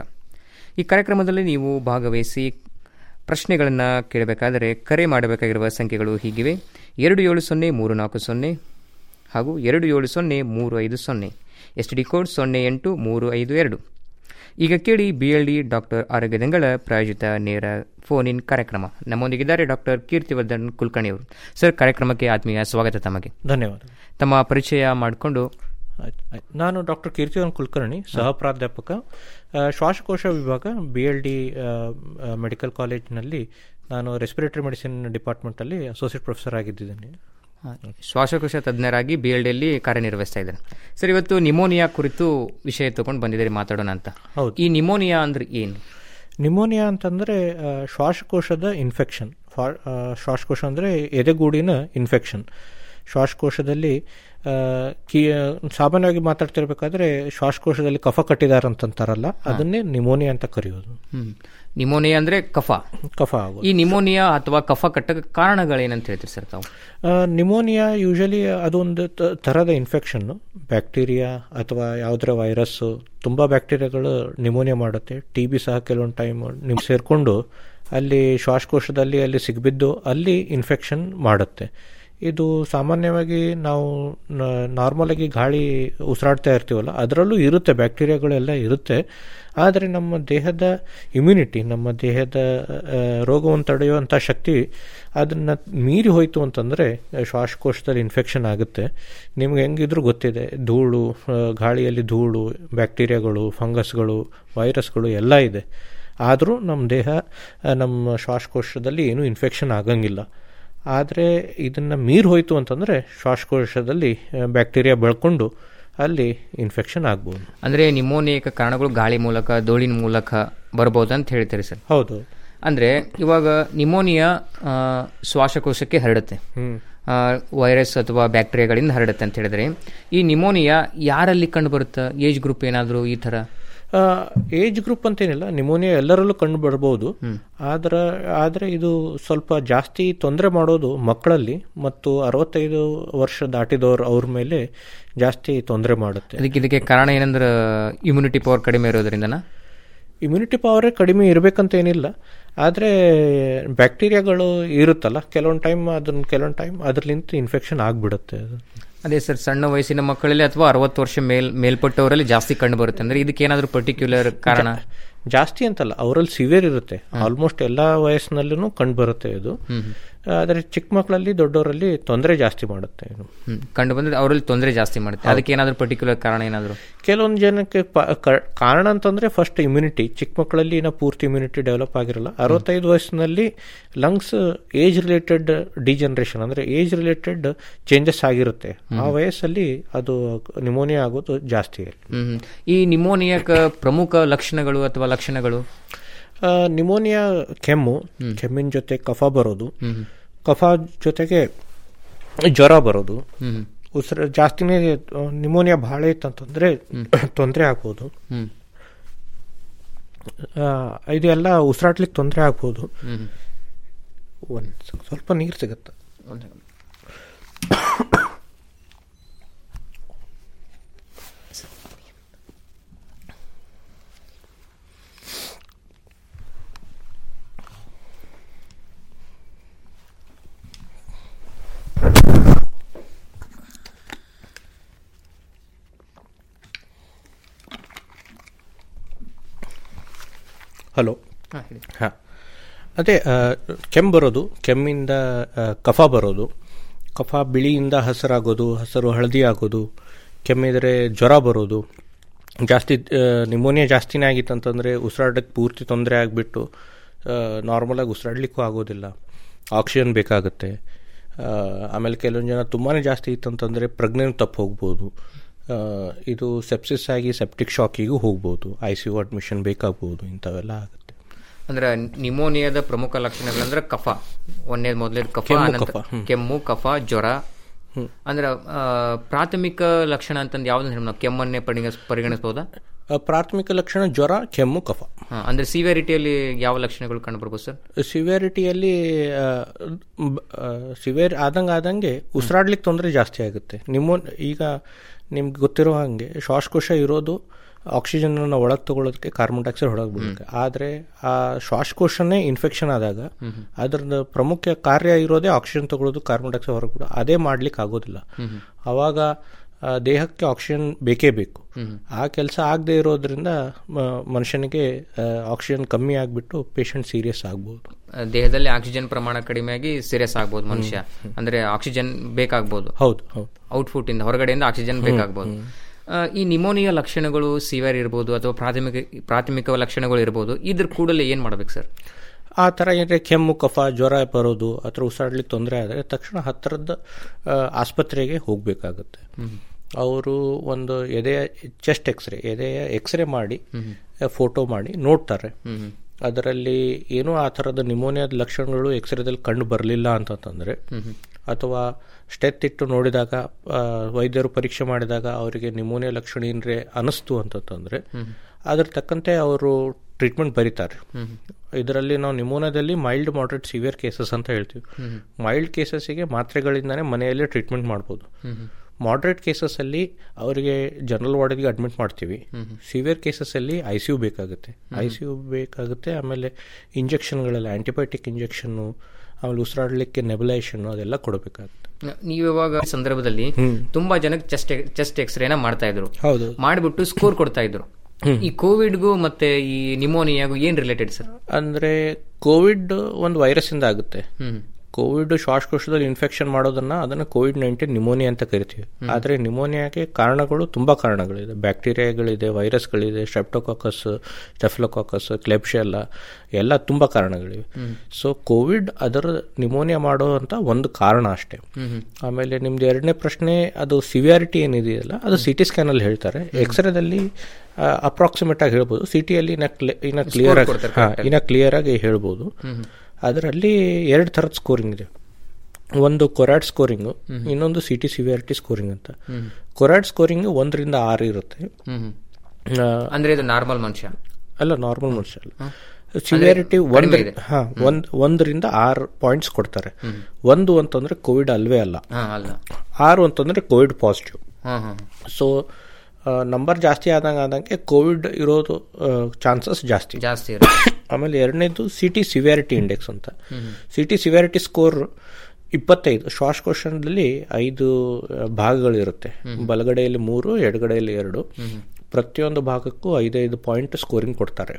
ಈ ಕಾರ್ಯಕ್ರಮದಲ್ಲಿ ನೀವು ಭಾಗವಹಿಸಿ ಪ್ರಶ್ನೆಗಳನ್ನು ಕೇಳಬೇಕಾದರೆ ಕರೆ ಮಾಡಬೇಕಾಗಿರುವ ಸಂಖ್ಯೆಗಳು ಹೀಗಿವೆ ಎರಡು ಏಳು ಸೊನ್ನೆ ಮೂರು ನಾಲ್ಕು ಸೊನ್ನೆ ಹಾಗೂ ಎರಡು ಏಳು ಸೊನ್ನೆ ಮೂರು ಐದು ಸೊನ್ನೆ ಎಸ್ ಡಿ ಕೋಡ್ ಸೊನ್ನೆ ಎಂಟು ಮೂರು ಐದು ಎರಡು ಈಗ ಕೇಳಿ ಬಿಎಲ್ಡಿ ಡಾಕ್ಟರ್ ಆರೋಗ್ಯದಂಗಳ ಪ್ರಾಯೋಜಿತ ನೇರ ಫೋನ್ ಇನ್ ಕಾರ್ಯಕ್ರಮ ನಮ್ಮೊಂದಿಗಿದ್ದಾರೆ ಡಾಕ್ಟರ್ ಕೀರ್ತಿವರ್ಧನ್ ಕುಲಕರ್ಣಿಯವರು ಸರ್ ಕಾರ್ಯಕ್ರಮಕ್ಕೆ ಆತ್ಮೀಯ ಸ್ವಾಗತ ತಮಗೆ ಧನ್ಯವಾದ ತಮ್ಮ ಪರಿಚಯ ಮಾಡಿಕೊಂಡು ಆಯ್ತು, ಆಯ್ತು. ನಾನು ಡಾಕ್ಟರ್ ಕೀರ್ತಿವನ್ ಕುಲಕರ್ಣಿ ಸಹ ಪ್ರಾಧ್ಯಾಪಕ ಆ, ಶ್ವಾಸಕೋಶ ವಿಭಾಗ ಬಿ ಎಲ್ ಡಿ ಮೆಡಿಕಲ್ ಕಾಲೇಜಿನಲ್ಲಿ ನಾನು ರೆಸ್ಪಿರೇಟರಿ ಮೆಡಿಸಿನ್ ಡಿಪಾರ್ಟ್ಮೆಂಟಲ್ಲಿ ಅಸೋಸಿಯೇಟ್ ಪ್ರೊಫೆಸರ್ ಆಗಿದ್ದೇನೆ ಶ್ವಾಸಕೋಶ ತಜ್ಞರಾಗಿ ಬಿ ಎಲ್ ಡಿಯಲ್ಲಿ ಕಾರ್ಯನಿರ್ವಹಿಸ್ತಾ ಇದ್ದಾರೆ ಸರ್ ಇವತ್ತು ನಿಮೋನಿಯಾ ಕುರಿತು ವಿಷಯ ತಗೊಂಡು ಬಂದಿದ್ದೀರಿ ಮಾತಾಡೋಣ ಅಂತ ಹೌದು. ಈ ನಿಮೋನಿಯಾ ಅಂದ್ರೆ ಏನು ನಿಮೋನಿಯಾ ಅಂತಂದರೆ ಆ, ಶ್ವಾಸಕೋಶದ ಇನ್ಫೆಕ್ಷನ್ ಫಾ- ಆ, ಶ್ವಾಸಕೋಶ ಅಂದರೆ ಎದೆಗೂಡಿನ ಇನ್ಫೆಕ್ಷನ್ ಶ್ವಾಸಕೋಶದಲ್ಲಿ ಆ, ಕಿ ಸಾಮಾನ್ಯವಾಗಿ ಮಾತಾಡ್ತಿರ್ಬೇಕಾದ್ರೆ ಶ್ವಾಸಕೋಶದಲ್ಲಿ ಕಫ ಕಟ್ಟಿದಾರ ಅಂತಂತಾರಲ್ಲ ಅದನ್ನೇ ನಿಮೋನಿಯಾ ಅಂತ ಕರೆಯೋದು ಹ್ಮ್. ನಿಮೋನಿಯಾ ಅಂದ್ರೆ ಕಫ ಕಫ ಆಗೋದು ಈ ನಿಮೋನಿಯಾ ಅಥವಾ ಕಫ ಕಟ್ಟಕ ಕಾರಣಗಳೇನಂತ ಹೇಳ್ತೀರಿ ಸರ್ ತಾವು ಆ, ನಿಮೋನಿಯಾ ಯೂಶಲಿ ಅದೊಂದು ತ- ಥರದ ಇನ್ಫೆಕ್ಷನ್ನು ಬ್ಯಾಕ್ಟೀರಿಯಾ ಅಥವಾ ಯಾವುದರ ವೈರಸ್ಸು ತುಂಬ ಬ್ಯಾಕ್ಟೀರಿಯಾಗಳು ನಿಮೋನಿಯಾ ಮಾಡುತ್ತೆ ಟಿ ಬಿ ಸಹ ಕೆಲವೊಂದು ಟೈಮ್ ನಿಮ್ ಸೇರಿಕೊಂಡು ಅಲ್ಲಿ ಶ್ವಾಸಕೋಶದಲ್ಲಿ ಅಲ್ಲಿ ಸಿಗ್ಬಿದ್ದು ಅಲ್ಲಿ ಇನ್ಫೆಕ್ಷನ್ ಮಾಡುತ್ತೆ ಇದು ಸಾಮಾನ್ಯವಾಗಿ ನಾವು ನಾರ್ಮಲ್ ಆಗಿ ಗಾಳಿ ಉಸಿರಾಡ್ತಾ ಇರ್ತೀವಲ್ಲ ಅದರಲ್ಲೂ ಇರುತ್ತೆ ಬ್ಯಾಕ್ಟೀರಿಯಾಗಳೆಲ್ಲ ಇರುತ್ತೆ ಆದರೆ ನಮ್ಮ ದೇಹದ ಇಮ್ಯುನಿಟಿ ನಮ್ಮ ದೇಹದ ಆ, ರೋಗವನ್ನು ತಡೆಯುವಂಥ ಶಕ್ತಿ ಅದನ್ನು ಮೀರಿ ಹೋಯಿತು ಅಂತಂದರೆ ಶ್ವಾಸಕೋಶದಲ್ಲಿ ಇನ್ಫೆಕ್ಷನ್ ಆಗುತ್ತೆ ನಿಮ್ಗೆ ಹೆಂಗಿದ್ರು ಗೊತ್ತಿದೆ ಧೂಳು ಆ, ಗಾಳಿಯಲ್ಲಿ ಧೂಳು ಬ್ಯಾಕ್ಟೀರಿಯಾಗಳು ಫಂಗಸ್ಗಳು ವೈರಸ್ಗಳು ಎಲ್ಲ ಇದೆ ಆದರೂ ನಮ್ಮ ದೇಹ ಆ, ನಮ್ಮ ಶ್ವಾಸಕೋಶದಲ್ಲಿ ಏನೂ ಇನ್ಫೆಕ್ಷನ್ ಆಗಂಗಿಲ್ಲ ಆದರೆ ಇದನ್ನು ಮೀರಿ ಹೋಯಿತು ಅಂತಂದರೆ ಶ್ವಾಸಕೋಶದಲ್ಲಿ ಬ್ಯಾಕ್ಟೀರಿಯಾ ಬೆಳ್ಕೊಂಡು ಅಲ್ಲಿ ಇನ್ಫೆಕ್ಷನ್ ಆಗ್ಬೋದು ಅಂದ್ರೆ ನಿಮೋನಿಯಾಕ ಕಾರಣಗಳು ಗಾಳಿ ಮೂಲಕ ಧೂಳಿನ ಮೂಲಕ ಬರ್ಬೋದು ಅಂತ ಹೇಳ್ತೀರಿ ಸರ್ ಹೌದು ಅಂದ್ರೆ ಇವಾಗ ನಿಮೋನಿಯಾ ಆ, ಶ್ವಾಸಕೋಶಕ್ಕೆ ಹರಡುತ್ತೆ ಹ್ಮ್. ಆ, ವೈರಸ್ ಅಥವಾ ಬ್ಯಾಕ್ಟೀರಿಯಾಗಳಿಂದ ಹರಡುತ್ತೆ ಅಂತ ಹೇಳಿದ್ರೆ ಈ ನಿಮೋನಿಯಾ ಯಾರಲ್ಲಿ ಕಂಡು ಬರುತ್ತೆ ಏಜ್ ಗ್ರೂಪ್ ಏನಾದರೂ ಈ ಥರ ಏಜ್ ಗ್ರೂಪ್ ಅಂತೇನಿಲ್ಲ ನಿಮೋನಿಯಾ ಎಲ್ಲರಲ್ಲೂ ಕಂಡು ಬರ್ಬೋದು ಆದ್ರೆ ಆದರೆ ಇದು ಸ್ವಲ್ಪ ಜಾಸ್ತಿ ತೊಂದರೆ ಮಾಡೋದು ಮಕ್ಕಳಲ್ಲಿ ಮತ್ತು ಅರವತ್ತೈದು ವರ್ಷ ದಾಟಿದವರು ಅವ್ರ ಮೇಲೆ ಜಾಸ್ತಿ ತೊಂದರೆ ಮಾಡುತ್ತೆ ಅದಕ್ಕೆ ಇದಕ್ಕೆ ಕಾರಣ ಏನಂದ್ರೆ ಇಮ್ಯುನಿಟಿ ಪವರ್ ಕಡಿಮೆ ಇರೋದ್ರಿಂದನಾ ಇಮ್ಯುನಿಟಿ ಪವರೇ ಕಡಿಮೆ ಇರಬೇಕಂತ ಏನಿಲ್ಲ ಆದರೆ ಬ್ಯಾಕ್ಟೀರಿಯಾಗಳು ಇರುತ್ತಲ್ಲ ಕೆಲವೊಂದು ಟೈಮ್ ಅದನ್ನ ಕೆಲವೊಂದು ಟೈಮ್ ಅದ್ರಲಿಂತ ಇನ್ಫೆಕ್ಷನ್ ಆಗಿಬಿಡುತ್ತೆ ಅದು ಅದೇ ಸರ್ ಸಣ್ಣ ವಯಸ್ಸಿನ ಮಕ್ಕಳಲ್ಲಿ ಅಥವಾ ಅರವತ್ತು ವರ್ಷ ಮೇಲ್ ಮೇಲ್ಪಟ್ಟವರಲ್ಲಿ ಜಾಸ್ತಿ ಕಂಡು ಬರುತ್ತೆ ಅಂದ್ರೆ ಇದಕ್ಕೆ ಏನಾದರೂ ಪರ್ಟಿಕ್ಯುಲರ್ ಕಾರಣ ಜಾಸ್ತಿ ಅಂತಲ್ಲ ಅವರಲ್ಲಿ ಸಿವಿಯರ್ ಇರುತ್ತೆ ಆಲ್ಮೋಸ್ಟ್ ಎಲ್ಲ ವಯಸ್ಸಿನಲ್ಲೂ ಕಂಡು ಬರುತ್ತೆ ಇದು ಆದರೆ ಚಿಕ್ಕ ಮಕ್ಕಳಲ್ಲಿ ದೊಡ್ಡವರಲ್ಲಿ ತೊಂದರೆ ಜಾಸ್ತಿ ಮಾಡುತ್ತೆ ಇದು ಹ್ಮ್. ಕಂಡು ಬಂದ್ರೆ ಅವರಲ್ಲಿ ತೊಂದರೆ ಜಾಸ್ತಿ ಮಾಡುತ್ತೆ ಅದಕ್ಕೆ ಏನಾದರೂ ಪರ್ಟಿಕ್ಯುಲರ್ ಕಾರಣ ಏನಾದರೂ ಕೆಲವೊಂದು ಜನಕ್ಕೆ ಪ- ಕ- ಕಾರಣ ಅಂತಂದ್ರೆ ಫಸ್ಟ್ ಇಮ್ಯುನಿಟಿ ಚಿಕ್ಕ ಮಕ್ಕಳಲ್ಲಿ ಇನ್ನ ಪೂರ್ತಿ ಇಮ್ಯುನಿಟಿ ಡೆವಲಪ್ ಆಗಿರಲ್ಲ ಅರವತ್ತೈದು ವಯಸ್ಸಿನಲ್ಲಿ ಲಂಗ್ಸ್ ಏಜ್ ರಿಲೇಟೆಡ್ ಡಿಜನರೇಷನ್ ಅಂದ್ರೆ ಏಜ್ ರಿಲೇಟೆಡ್ ಚೇಂಜಸ್ ಆಗಿರುತ್ತೆ ಆ ವಯಸ್ಸಲ್ಲಿ ಅದು ನಿಮೋನಿಯಾ ಆಗೋದು ಜಾಸ್ತಿ ಹ್ಮ್ ಈ ನಿಮೋನಿಯಾಕ ಪ್ರಮುಖ ಲಕ್ಷಣಗಳು ಅಥವಾ ಲಕ್ಷಣಗಳು ಆ, ನಿಮೋನಿಯಾ ಕೆಮ್ಮು ಕೆಮ್ಮಿನ ಜೊತೆ ಕಫ ಬರೋದು ಕಫ ಜೊತೆಗೆ ಜ್ವರ ಬರೋದು ಹ್ಮ್. ಉಸಿರು ಜಾಸ್ತಿನೇ ಆ, ನಿಮೋನಿಯಾ ಭಾಳ ಇತ್ತಂತಂದ್ರೆ ತೊಂದರೆ ಆಗ್ಬೋದು ಹ್ಮ್. ಆ, ಇದು ಎಲ್ಲ ಉಸಿರಾಡ್ಲಿಕ್ಕೆ ತೊಂದರೆ ಆಗ್ಬೋದು ಹ್ಮ್. ಒಂದ್ ಸ- ಸ್ವಲ್ಪ ನೀರು ಸಿಗುತ್ತೆ ಹಲೋ ಹಾ, ಹೇಳಿ. ಹಾಂ ಅದೇ ಆ, ಕೆಮ್ಮು ಬರೋದು ಕೆಮ್ಮಿಂದ ಆ, ಕಫ ಬರೋದು ಕಫ ಬಿಳಿಯಿಂದ ಹಸಿರಾಗೋದು ಹಸಿರು ಹಳದಿ ಆಗೋದು ಕೆಮ್ಮಿದರೆ ಜ್ವರ ಬರೋದು ಜಾಸ್ತಿ ನಿಮೋನಿಯಾ ಜಾಸ್ತಿನೇ ಆಗಿತ್ತು ಅಂತಂದರೆ ಉಸಿರಾಡಕ್ಕೆ ಪೂರ್ತಿ ತೊಂದರೆ ಆಗಿಬಿಟ್ಟು ನಾರ್ಮಲಾಗಿ ಉಸಿರಾಡ್ಲಿಕ್ಕೂ ಆಗೋದಿಲ್ಲ ಆಕ್ಸಿಜನ್ ಬೇಕಾಗುತ್ತೆ ಆ, ಆಮೇಲೆ ಕೆಲವೊಂದು ಜನ ತುಂಬಾ ಜಾಸ್ತಿ ಇತ್ತಂತಂದರೆ ಪ್ರಜ್ಞೆ ತಪ್ಪು ಹೋಗ್ಬೋದು ಆ, ಇದು ಸೆಪ್ಸಿಸ್ ಆಗಿ ಸೆಪ್ಟಿಕ್ ಶಾಕಿಗೂ ಹೋಗ್ಬೋದು ಐ ಸಿ ಯು ಅಡ್ಮಿಷನ್ ಬೇಕಾಗ್ಬೋದು ಇಂಥವೆಲ್ಲ ಆಗುತ್ತೆ ಅಂದ್ರೆ ನಿಮೋನಿಯಾದ ಪ್ರಮುಖ ಲಕ್ಷಣಗಳಂದ್ರೆ ಕಫ ಒಂದೇದ್ ಮೊದಲೇದು ಕಫ ಕೆಮ್ಮು, ಅನಂತರ ಕಫ, ಹ್ಮ್. ಕೆಮ್ಮು ಕಫ ಜ್ವರ ಅಂದ್ರೆ ಆ, ಪ್ರಾಥಮಿಕ ಲಕ್ಷಣ ಅಂತಂದು ಯಾವ್ದು ನಾವು ಕೆಮ್ಮನ್ನೇ ಪರಿಗಣಿಸ್ ಪರಿಗಣಿಸಬಹುದಾ ಆ, ಪ್ರಾಥಮಿಕ ಲಕ್ಷಣ ಜ್ವರ ಕೆಮ್ಮು ಕಫ ಹಾ, ಅಂದ್ರೆ ಸಿವಿಯಾರಿಟಿಯಲ್ಲಿ ಯಾವ ಲಕ್ಷಣಗಳು ಕಂಡು ಬರ್ಬೋದು ಸರ್ ಸಿವಿಯಾರಿಟಿಯಲ್ಲಿ ಸಿವಿಯರ್ ಆದಂಗೆ ಆದಂಗೆ ಉಸಿರಾಡ್ಲಿಕ್ಕೆ ತೊಂದರೆ ಜಾಸ್ತಿ ಆಗುತ್ತೆ ನಿಮ್ಮ ಈಗ ನಿಮ್ಗೆ ಗೊತ್ತಿರೋ ಹಾಗೆ ಶ್ವಾಸಕೋಶ ಇರೋದು ಆಕ್ಸಿಜನ್ ಒಳಗೆ ತಗೊಳ್ಳೋದಕ್ಕೆ ಕಾರ್ಬನ್ ಡೈಆಕ್ಸೈಡ್ ಹೊರಗೆ ಬಿಡೋದಕ್ಕೆ ಆದರೆ ಆ ಶ್ವಾಸಕೋಶನೇ ಇನ್ಫೆಕ್ಷನ್ ಆದಾಗ ಅದರದ ಪ್ರಮುಖ ಕಾರ್ಯ ಇರೋದೇ ಆಕ್ಸಿಜನ್ ತಗೊಳ್ಳೋದು ಕಾರ್ಬನ್ ಡೈಆಕ್ಸೈಡ್ ಹೊರಗೆ ಬಿಡೋದು ಅದೇ ಮಾಡ್ಲಿಕ್ಕೆ ಆಗೋದಿಲ್ಲ ಅವಾಗ ಆ, ದೇಹಕ್ಕೆ ಆಕ್ಸಿಜನ್ ಬೇಕೇ ಬೇಕು ಆ ಕೆಲಸ ಆಗದೆ ಇರೋದ್ರಿಂದ ಮ- ಮನುಷ್ಯನಿಗೆ ಆಕ್ಸಿಜನ್ ಕಮ್ಮಿ ಆಗಿಬಿಟ್ಟು ಪೇಷಂಟ್ ಸೀರಿಯಸ್ ಆಗ್ಬೋದು ಆ, ದೇಹದಲ್ಲಿ ಆಕ್ಸಿಜನ್ ಪ್ರಮಾಣ ಕಡಿಮೆಯಾಗಿ ಸೀರಿಯಸ್ ಆಗ್ಬೋದು ಮನುಷ್ಯ ಅಂದ್ರೆ ಆಕ್ಸಿಜನ್ ಬೇಕಾಗ್ಬೋದು ಹೌದು ಹೌದು ಔಟ್ಫುಟ್ ಇಂದ ಹೊರಗಡೆಯಿಂದ ಆಕ್ಸಿಜನ್ ಬೇಕಾಗ್ಬೋದು ಆ, ಈ ನಿಮೋನಿಯಾ ಲಕ್ಷಣಗಳು ಸಿವಿಯರ್ ಇರ್ಬೋದು ಅಥವಾ ಪ್ರಾಥಮಿಕ ಪ್ರಾಥಮಿಕ ಲಕ್ಷಣಗಳು ಇರ್ಬೋದು ಇದ್ರ ಕೂಡಲೇ ಏನ್ ಮಾಡ್ಬೇಕು ಸರ್ ಆ ಥರ ಏನಾದ್ರೆ ಕೆಮ್ಮು ಕಫ ಜ್ವರ ಬರೋದು ಅಥವಾ ಉಸಿರಾಡ್ಲಿಕ್ಕೆ ತೊಂದರೆ ಆದರೆ ತಕ್ಷಣ ಹತ್ತಿರದ ಆ, ಆಸ್ಪತ್ರೆಗೆ ಹೋಗಬೇಕಾಗುತ್ತೆ ಅವರು ಒಂದು ಎದೆಯ ಚೆಸ್ಟ್ ಎಕ್ಸ್ರೇ ಎದೆಯ ಎಕ್ಸ್ರೇ ಮಾಡಿ ಫೋಟೋ ಮಾಡಿ ನೋಡ್ತಾರೆ ಅದರಲ್ಲಿ ಏನೋ ಆ ಥರದ ನಿಮೋನಿಯಾದ ಲಕ್ಷಣಗಳು ಎಕ್ಸ್ರೇದಲ್ಲಿ ಕಂಡು ಬರಲಿಲ್ಲ ಅಂತಂತಂದರೆ ಅಥವಾ ಸ್ಟೆತ್ ಇಟ್ಟು ನೋಡಿದಾಗ ಆ, ವೈದ್ಯರು ಪರೀಕ್ಷೆ ಮಾಡಿದಾಗ ಅವರಿಗೆ ನಿಮೋನಿಯಾ ಲಕ್ಷಣ ಏನ್ರೆ ಅನಿಸ್ತು ಅಂತಂತಂದರೆ ಅದ್ರ ತಕ್ಕಂತೆ ಅವರು ಟ್ರೀಟ್ಮೆಂಟ್ ಬರೀತಾರೆ ಇದರಲ್ಲಿ ನಾವು ನಿಮೋನಿಯಾದಲ್ಲಿ ಮೈಲ್ಡ್ ಮಾಡ್ರೇಟ್ ಸಿವಿಯರ್ ಕೇಸಸ್ ಅಂತ ಹೇಳ್ತೀವಿ ಮೈಲ್ಡ್ ಕೇಸಸ್ಸಿಗೆ ಮಾತ್ರೆಗಳಿಂದಾನೇ ಮನೆಯಲ್ಲೇ ಟ್ರೀಟ್ಮೆಂಟ್ ಮಾಡ್ಬೋದು ಮಾಡ್ರೇಟ್ ಕೇಸಸ್ಸಲ್ಲಿ ಅವರಿಗೆ ಜನರಲ್ ವಾರ್ಡಿಗೆ ಅಡ್ಮಿಟ್ ಮಾಡ್ತೀವಿ ಸಿವಿಯರ್ ಕೇಸಸ್ಸಲ್ಲಿ ಐ ಸಿ ಯು ಬೇಕಾಗುತ್ತೆ ಐ ಸಿ ಯು ಬೇಕಾಗುತ್ತೆ ಆಮೇಲೆ ಇಂಜೆಕ್ಷನ್ಗಳೆಲ್ಲ ಆಂಟಿಬಯೋಟಿಕ್ ಇಂಜೆಕ್ಷನ್ನು ಆಮೇಲೆ ಉಸಿರಾಡಲಿಕ್ಕೆ ನೆಬಲೈಷನ್ ಅದೆಲ್ಲ ಕೊಡಬೇಕಾಗುತ್ತೆ ನೀವು ಇವಾಗ ಸಂದರ್ಭದಲ್ಲಿ ತುಂಬಾ ಜನಕ್ಕೆ ಚೆಸ್ಟ್ ಚೆಸ್ಟ್ ಎಕ್ಸ್ರೇನ ಮಾಡ್ತಾ ಇದ್ರು ಹೌದು ಮಾಡಿಬಿಟ್ಟು ಸ್ಕೋರ್ ಕೊಡ್ತಾ ಇದ್ರು ಈ ಕೋವಿಡ್ಗೂ ಮತ್ತೆ ಈ ನಿಮೋನಿಯಾಗೂ ಏನ್ ರಿಲೇಟೆಡ್ ಸರ್ ಅಂದ್ರೆ ಕೋವಿಡ್ ಒಂದು ವೈರಸ್ ಇಂದ ಆಗುತ್ತೆ ಕೋವಿಡ್ ಶ್ವಾಸಕೋಶದಲ್ಲಿ ಇನ್ಫೆಕ್ಷನ್ ಮಾಡೋದನ್ನ ಅದನ್ನ ಕೋವಿಡ್ ನೈನ್ಟೀನ್ ನಿಮೋನಿಯಾ ಅಂತ ಕರಿತೀವಿ ಆದ್ರೆ ನಿಮೋನಿಯಾಗೆ ಕಾರಣಗಳು ತುಂಬಾ ಕಾರಣಗಳಿದೆ ಬ್ಯಾಕ್ಟೀರಿಯಾಗಳಿದೆ ವೈರಸ್ಗಳಿದೆ ಸ್ಟ್ರೆಪ್ಟೋಕಾಕಸ್ ಸ್ಟೆಫ್ಲೋಕಾಕಸ್ ಕ್ಲೆಬ್ಶೆಲ್ಲ ಎಲ್ಲ ತುಂಬಾ ಕಾರಣಗಳಿವೆ ಸೊ ಕೋವಿಡ್ ಅದರ ನಿಮೋನಿಯಾ ಮಾಡುವಂತ ಒಂದು ಕಾರಣ ಅಷ್ಟೇ ಆಮೇಲೆ ನಿಮ್ದು ಎರಡನೇ ಪ್ರಶ್ನೆ ಅದು ಸಿವಿಯಾರಿಟಿ ಏನಿದೆಯಲ್ಲ ಅದು ಸಿ ಟಿ ಸ್ಕ್ಯಾನ್ ಅಲ್ಲಿ ಹೇಳ್ತಾರೆ ಎಕ್ಸ್ರೇದಲ್ಲಿ ಅಪ್ರಾಕ್ಸಿಮೇಟ್ ಆಗಿ ಹೇಳ್ಬೋದು ಸಿ ಟಿಯಲ್ಲಿ ಇನ್ನ ಕ್ಲಿ- ಇನ್ನ ಕ್ಲಿಯರ್ ಆಗಿ ಕೊಡ್ತಾರೆ ಹಾ, correct ಆಗಿ. ಇನ್ನ ಕ್ಲಿಯರ್ ಆಗಿ ಹೇಳ್ಬೋದು ಅದರಲ್ಲಿ ಎರಡು ಥರದ ಸ್ಕೋರಿಂಗ್ ಇದೆ ಒಂದು ಕೊರಾಡ್ ಸ್ಕೋರಿಂಗು ಇನ್ನೊಂದು ಸಿ ಟಿ ಸಿವಿಯಾರಿಟಿ ಸ್ಕೋರಿಂಗ್ ಅಂತ ಕೊರಾಡ್ ಸ್ಕೋರಿಂಗ್ ಒಂದರಿಂದ ಆರು ಇರುತ್ತೆ ಆ, ಅಂದ್ರೆ ಇದು ನಾರ್ಮಲ್ ಮನುಷ್ಯ ಅಲ್ಲ ನಾರ್ಮಲ್ ಮನುಷ್ಯ ಅಲ್ಲ ಅಂದ್ರೆ ಸಿವಿಯಾರಿಟಿ ಕಡಿಮೆ ಒಂದು ಇದೆ. ಹಾ ಒಂದ್ ಒಂದರಿಂದ ಆರು ಪಾಯಿಂಟ್ಸ್ ಕೊಡ್ತಾರೆ ಒಂದು ಅಂತಂದ್ರೆ ಕೋವಿಡ್ ಅಲ್ವೇ ಅಲ್ಲ ಹಾ ಅಲ್ಲ ಆರು ಅಂತಂದ್ರೆ ಕೋವಿಡ್ ಪಾಸಿಟಿವ್ ಹಾ ಹಾ ಸೊ ನಂಬರ್ ಜಾಸ್ತಿ ಆದಂಗೆ ಆದಂಗೆ ಕೋವಿಡ್ ಇರೋದು ಚಾನ್ಸಸ್ ಜಾಸ್ತಿ ಜಾಸ್ತಿ ಇರುತ್ತೆ ಆಮೇಲೆ ಎರಡನೇದು ಸಿ ಟಿ ಸಿವಿಯಾರಿಟಿ ಇಂಡೆಕ್ಸ್ ಅಂತ ಸಿ ಟಿ ಸಿವಿಯಾರಿಟಿ ಸ್ಕೋರ್ ಇಪ್ಪತ್ತೈದು ಶ್ವಾಸಕೋಶದಲ್ಲಿ ಐದು ಆ, ಭಾಗಗಳಿರುತ್ತೆ ಬಲಗಡೆಯಲ್ಲಿ ಮೂರು ಎಡಗಡೆಯಲ್ಲಿ ಎರಡು ಪ್ರತಿಯೊಂದು ಭಾಗಕ್ಕೂ ಐದೈದು ಪಾಯಿಂಟ್ ಸ್ಕೋರಿಂಗ್ ಕೊಡ್ತಾರೆ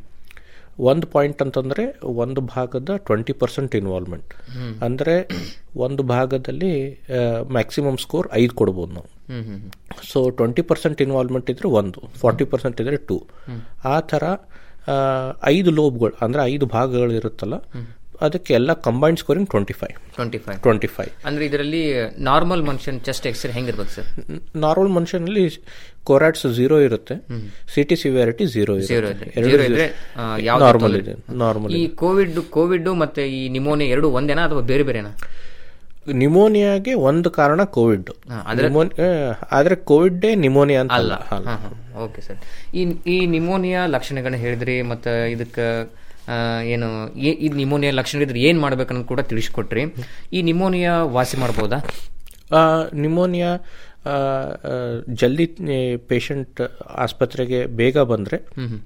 ಒಂದು ಪಾಯಿಂಟ್ ಅಂತಂದ್ರೆ ಒಂದು ಭಾಗದ ಟ್ವೆಂಟಿ ಪರ್ಸೆಂಟ್ ಇನ್ವಾಲ್ವ್ಮೆಂಟ್ ಅಂದ್ರೆ ಒಂದು ಭಾಗದಲ್ಲಿ ಮ್ಯಾಕ್ಸಿಮಮ್ ಸ್ಕೋರ್ ಐದು ಕೊಡ್ಬೋದು ನಾವು ಸೊ ಟ್ವೆಂಟಿ ಪರ್ಸೆಂಟ್ ಇನ್ವಾಲ್ವ್ಮೆಂಟ್ ಇದ್ರೆ ಒಂದು ಫಾರ್ಟಿ ಪರ್ಸೆಂಟ್ ಇದ್ರೆ ಟೂ ಆ ಥರ ಆ, ಐದು ಲೋಬ್ಗಳು ಅಂದ್ರೆ ಐದು ಭಾಗಗಳು ಇರುತ್ತಲ್ಲ ಅದಕ್ಕೆ ಎಲ್ಲ combined scoring twenty five twenty five twenty five ಅಂದ್ರೆ ಇದರಲ್ಲಿ ನಾರ್ಮಲ್ ಮನುಷ್ಯನ್ ಚೆಸ್ಟ್ ಎಕ್ಸ್ರೇ ಹೆಂಗಿರ್ಬೇಕು ಸರ್ ನಾರ್ಮಲ್ ಮನುಷ್ಯನಲ್ಲಿ ಕೊರಾಟ್ಸ್ ಝೀರೋ ಇರುತ್ತೆ ಸಿಟಿ ಸಿವಿಯಾರಿಟಿ ಝೀರೋ Zero ಇರುತ್ತೆ ಇದೆ. Zero ಇದ್ರೆ, ಆ, ಯಾವ್ದು ನಾರ್ಮಲ್ ತೊಂದ್ರೆ ಇದೆ ಇಲ್ಲ. ನಾರ್ಮಲ್ ಈ ಕೋವಿಡ್ ಕೋವಿಡ್ ಮತ್ತೆ ಈ ನಿಮೋನಿಯಾ ಎರಡು ಒಂದೇನಾ ಅಥವಾ ಬೇರೆ ಬೇರೆನಾ ನಿಮೋನಿಯಾಗೆ ಒಂದು ಕಾರಣ ಕೋವಿಡ್ ಹಾ, ಆದ್ರೆ- ಆದ್ರೆ ಕೋವಿಡ್ ನಿಮೋನಿಯಾ ಅಂತ ಅಲ್ಲ ಅಲ್ಲ ಓಕೆ ಸರ್ ಈ ಈ ನಿಮೋನಿಯಾ ಲಕ್ಷಣಗಳನ್ನ ಹೇಳಿದ್ರಿ ಮತ್ತು ಇದಕ್ಕೆ ಆ, ಏನು ಏ- ಈ ನಿಮೋನಿಯಾ ಲಕ್ಷಣ ಇದ್ರೆ ಏನ್ ಮಾಡ್ಬೇಕನ್ನೋದು ಕೂಡ ತಿಳಿಸ್ಕೊಟ್ರಿ ಈ ನಿಮೋನಿಯಾ ವಾಸಿ ಮಾಡ್ಬೋದಾ ಆ, ನಿಮೋನಿಯಾ ಆ, ಆ, ಜಲ್ದಿ ಪೇಷಂಟ್ ಆಸ್ಪತ್ರೆಗೆ ಬೇಗ ಬಂದರೆ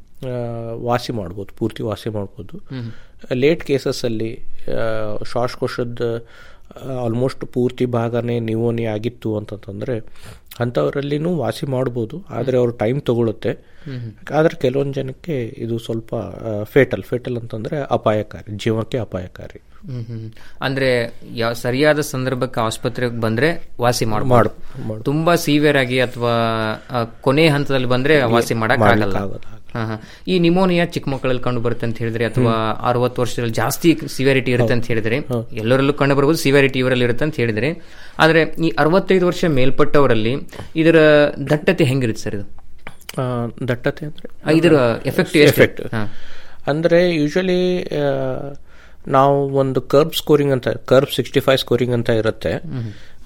ವಾಸಿ ಮಾಡ್ಬೋದು ಪೂರ್ತಿ ವಾಸಿ ಮಾಡ್ಬೋದು ಲೇಟ್ ಕೇಸಸ್ಸಲ್ಲಿ ಶ್ವಾಸಕೋಶದ ಆಲ್ಮೋಸ್ಟ್ ಪೂರ್ತಿ ಭಾಗನೇ ನಿಮೋನಿಯಾ ಆಗಿತ್ತು ಅಂತಂತಂದರೆ ಅಂಥವರಲ್ಲಿನೂ ವಾಸಿ ಮಾಡ್ಬೋದು ಆದರೆ ಅವ್ರ ಟೈಮ್ ತಗೊಳುತ್ತೆ ಆದರೆ ಕೆಲವೊಂದು ಜನಕ್ಕೆ ಇದು ಸ್ವಲ್ಪ ಫೇಟಲ್ ಫೇಟಲ್ ಅಂತಂದರೆ ಅಪಾಯಕಾರಿ ಜೀವಕ್ಕೆ ಅಪಾಯಕಾರಿ ಹ್ಮ್ ಹ್ಮ್. ಅಂದ್ರೆ ಯಾವ ಸರಿಯಾದ ಸಂದರ್ಭಕ್ಕೆ ಆಸ್ಪತ್ರೆಗೆ ಬಂದ್ರೆ ವಾಸಿ ಮಾಡು- ಮಾಡಬಹುದು ಮಾಡು. ತುಂಬಾ ಸೀವಿಯರ್ ಆಗಿ ಅಥವಾ ಆ, ಕೊನೆ ಹಂತದಲ್ಲಿ ಬಂದ್ರೆ ವಾಸಿ ಮಾಡಕ್ ಆಗಲ್ಲ ಮಾಡ್ಲಿಕ್ಕಾಗಲ್ಲ. ಹಾ, ಹಾ. ಈ ನಿಮೋನಿಯಾ ಚಿಕ್ಕ ಮಕ್ಕಳಲ್ಲಿ ಕಂಡು ಬರುತ್ತೆ ಅಂತ ಹೇಳಿದ್ರೆ ಅಥವಾ ಅರವತ್ತು ವರ್ಷದಲ್ಲಿ ಜಾಸ್ತಿ ಸಿವಿಯಾರಿಟಿ ಇರುತ್ತೆ ಅಂತ ಹೇಳಿದ್ರೆ ಎಲ್ಲರಲ್ಲೂ ಕಂಡು ಬರ್ಬೋದು ಸಿವಿಯಾರಿಟಿ ಇವರಲ್ಲಿ ಇರುತ್ತೆ ಅಂತ ಹೇಳಿದ್ರೆ ಆದ್ರೆ ಈ ಅರವತ್ತೈದು ವರ್ಷ ಮೇಲ್ಪಟ್ಟವರಲ್ಲಿ ಇದರ ದಟ್ಟತೆ ಹೆಂಗಿರುತ್ತೆ ಸರ್ ಇದು ಆ, ದಟ್ಟತೆ ಅಂದ್ರೆ ಆ, ಇದರ effect ಎಷ್ಟು? ಎಫೆಕ್ಟ್ ಹಾ. ಅಂದ್ರೆ ಯೂಶಲಿ ನಾವು ಒಂದು ಕರ್ಬ್ ಸ್ಕೋರಿಂಗ್ ಅಂತ ಕರ್ಬ್ ಸಿಕ್ಸ್ಟಿ ಫೈವ್ ಸ್ಕೋರಿಂಗ್ ಅಂತ ಇರುತ್ತೆ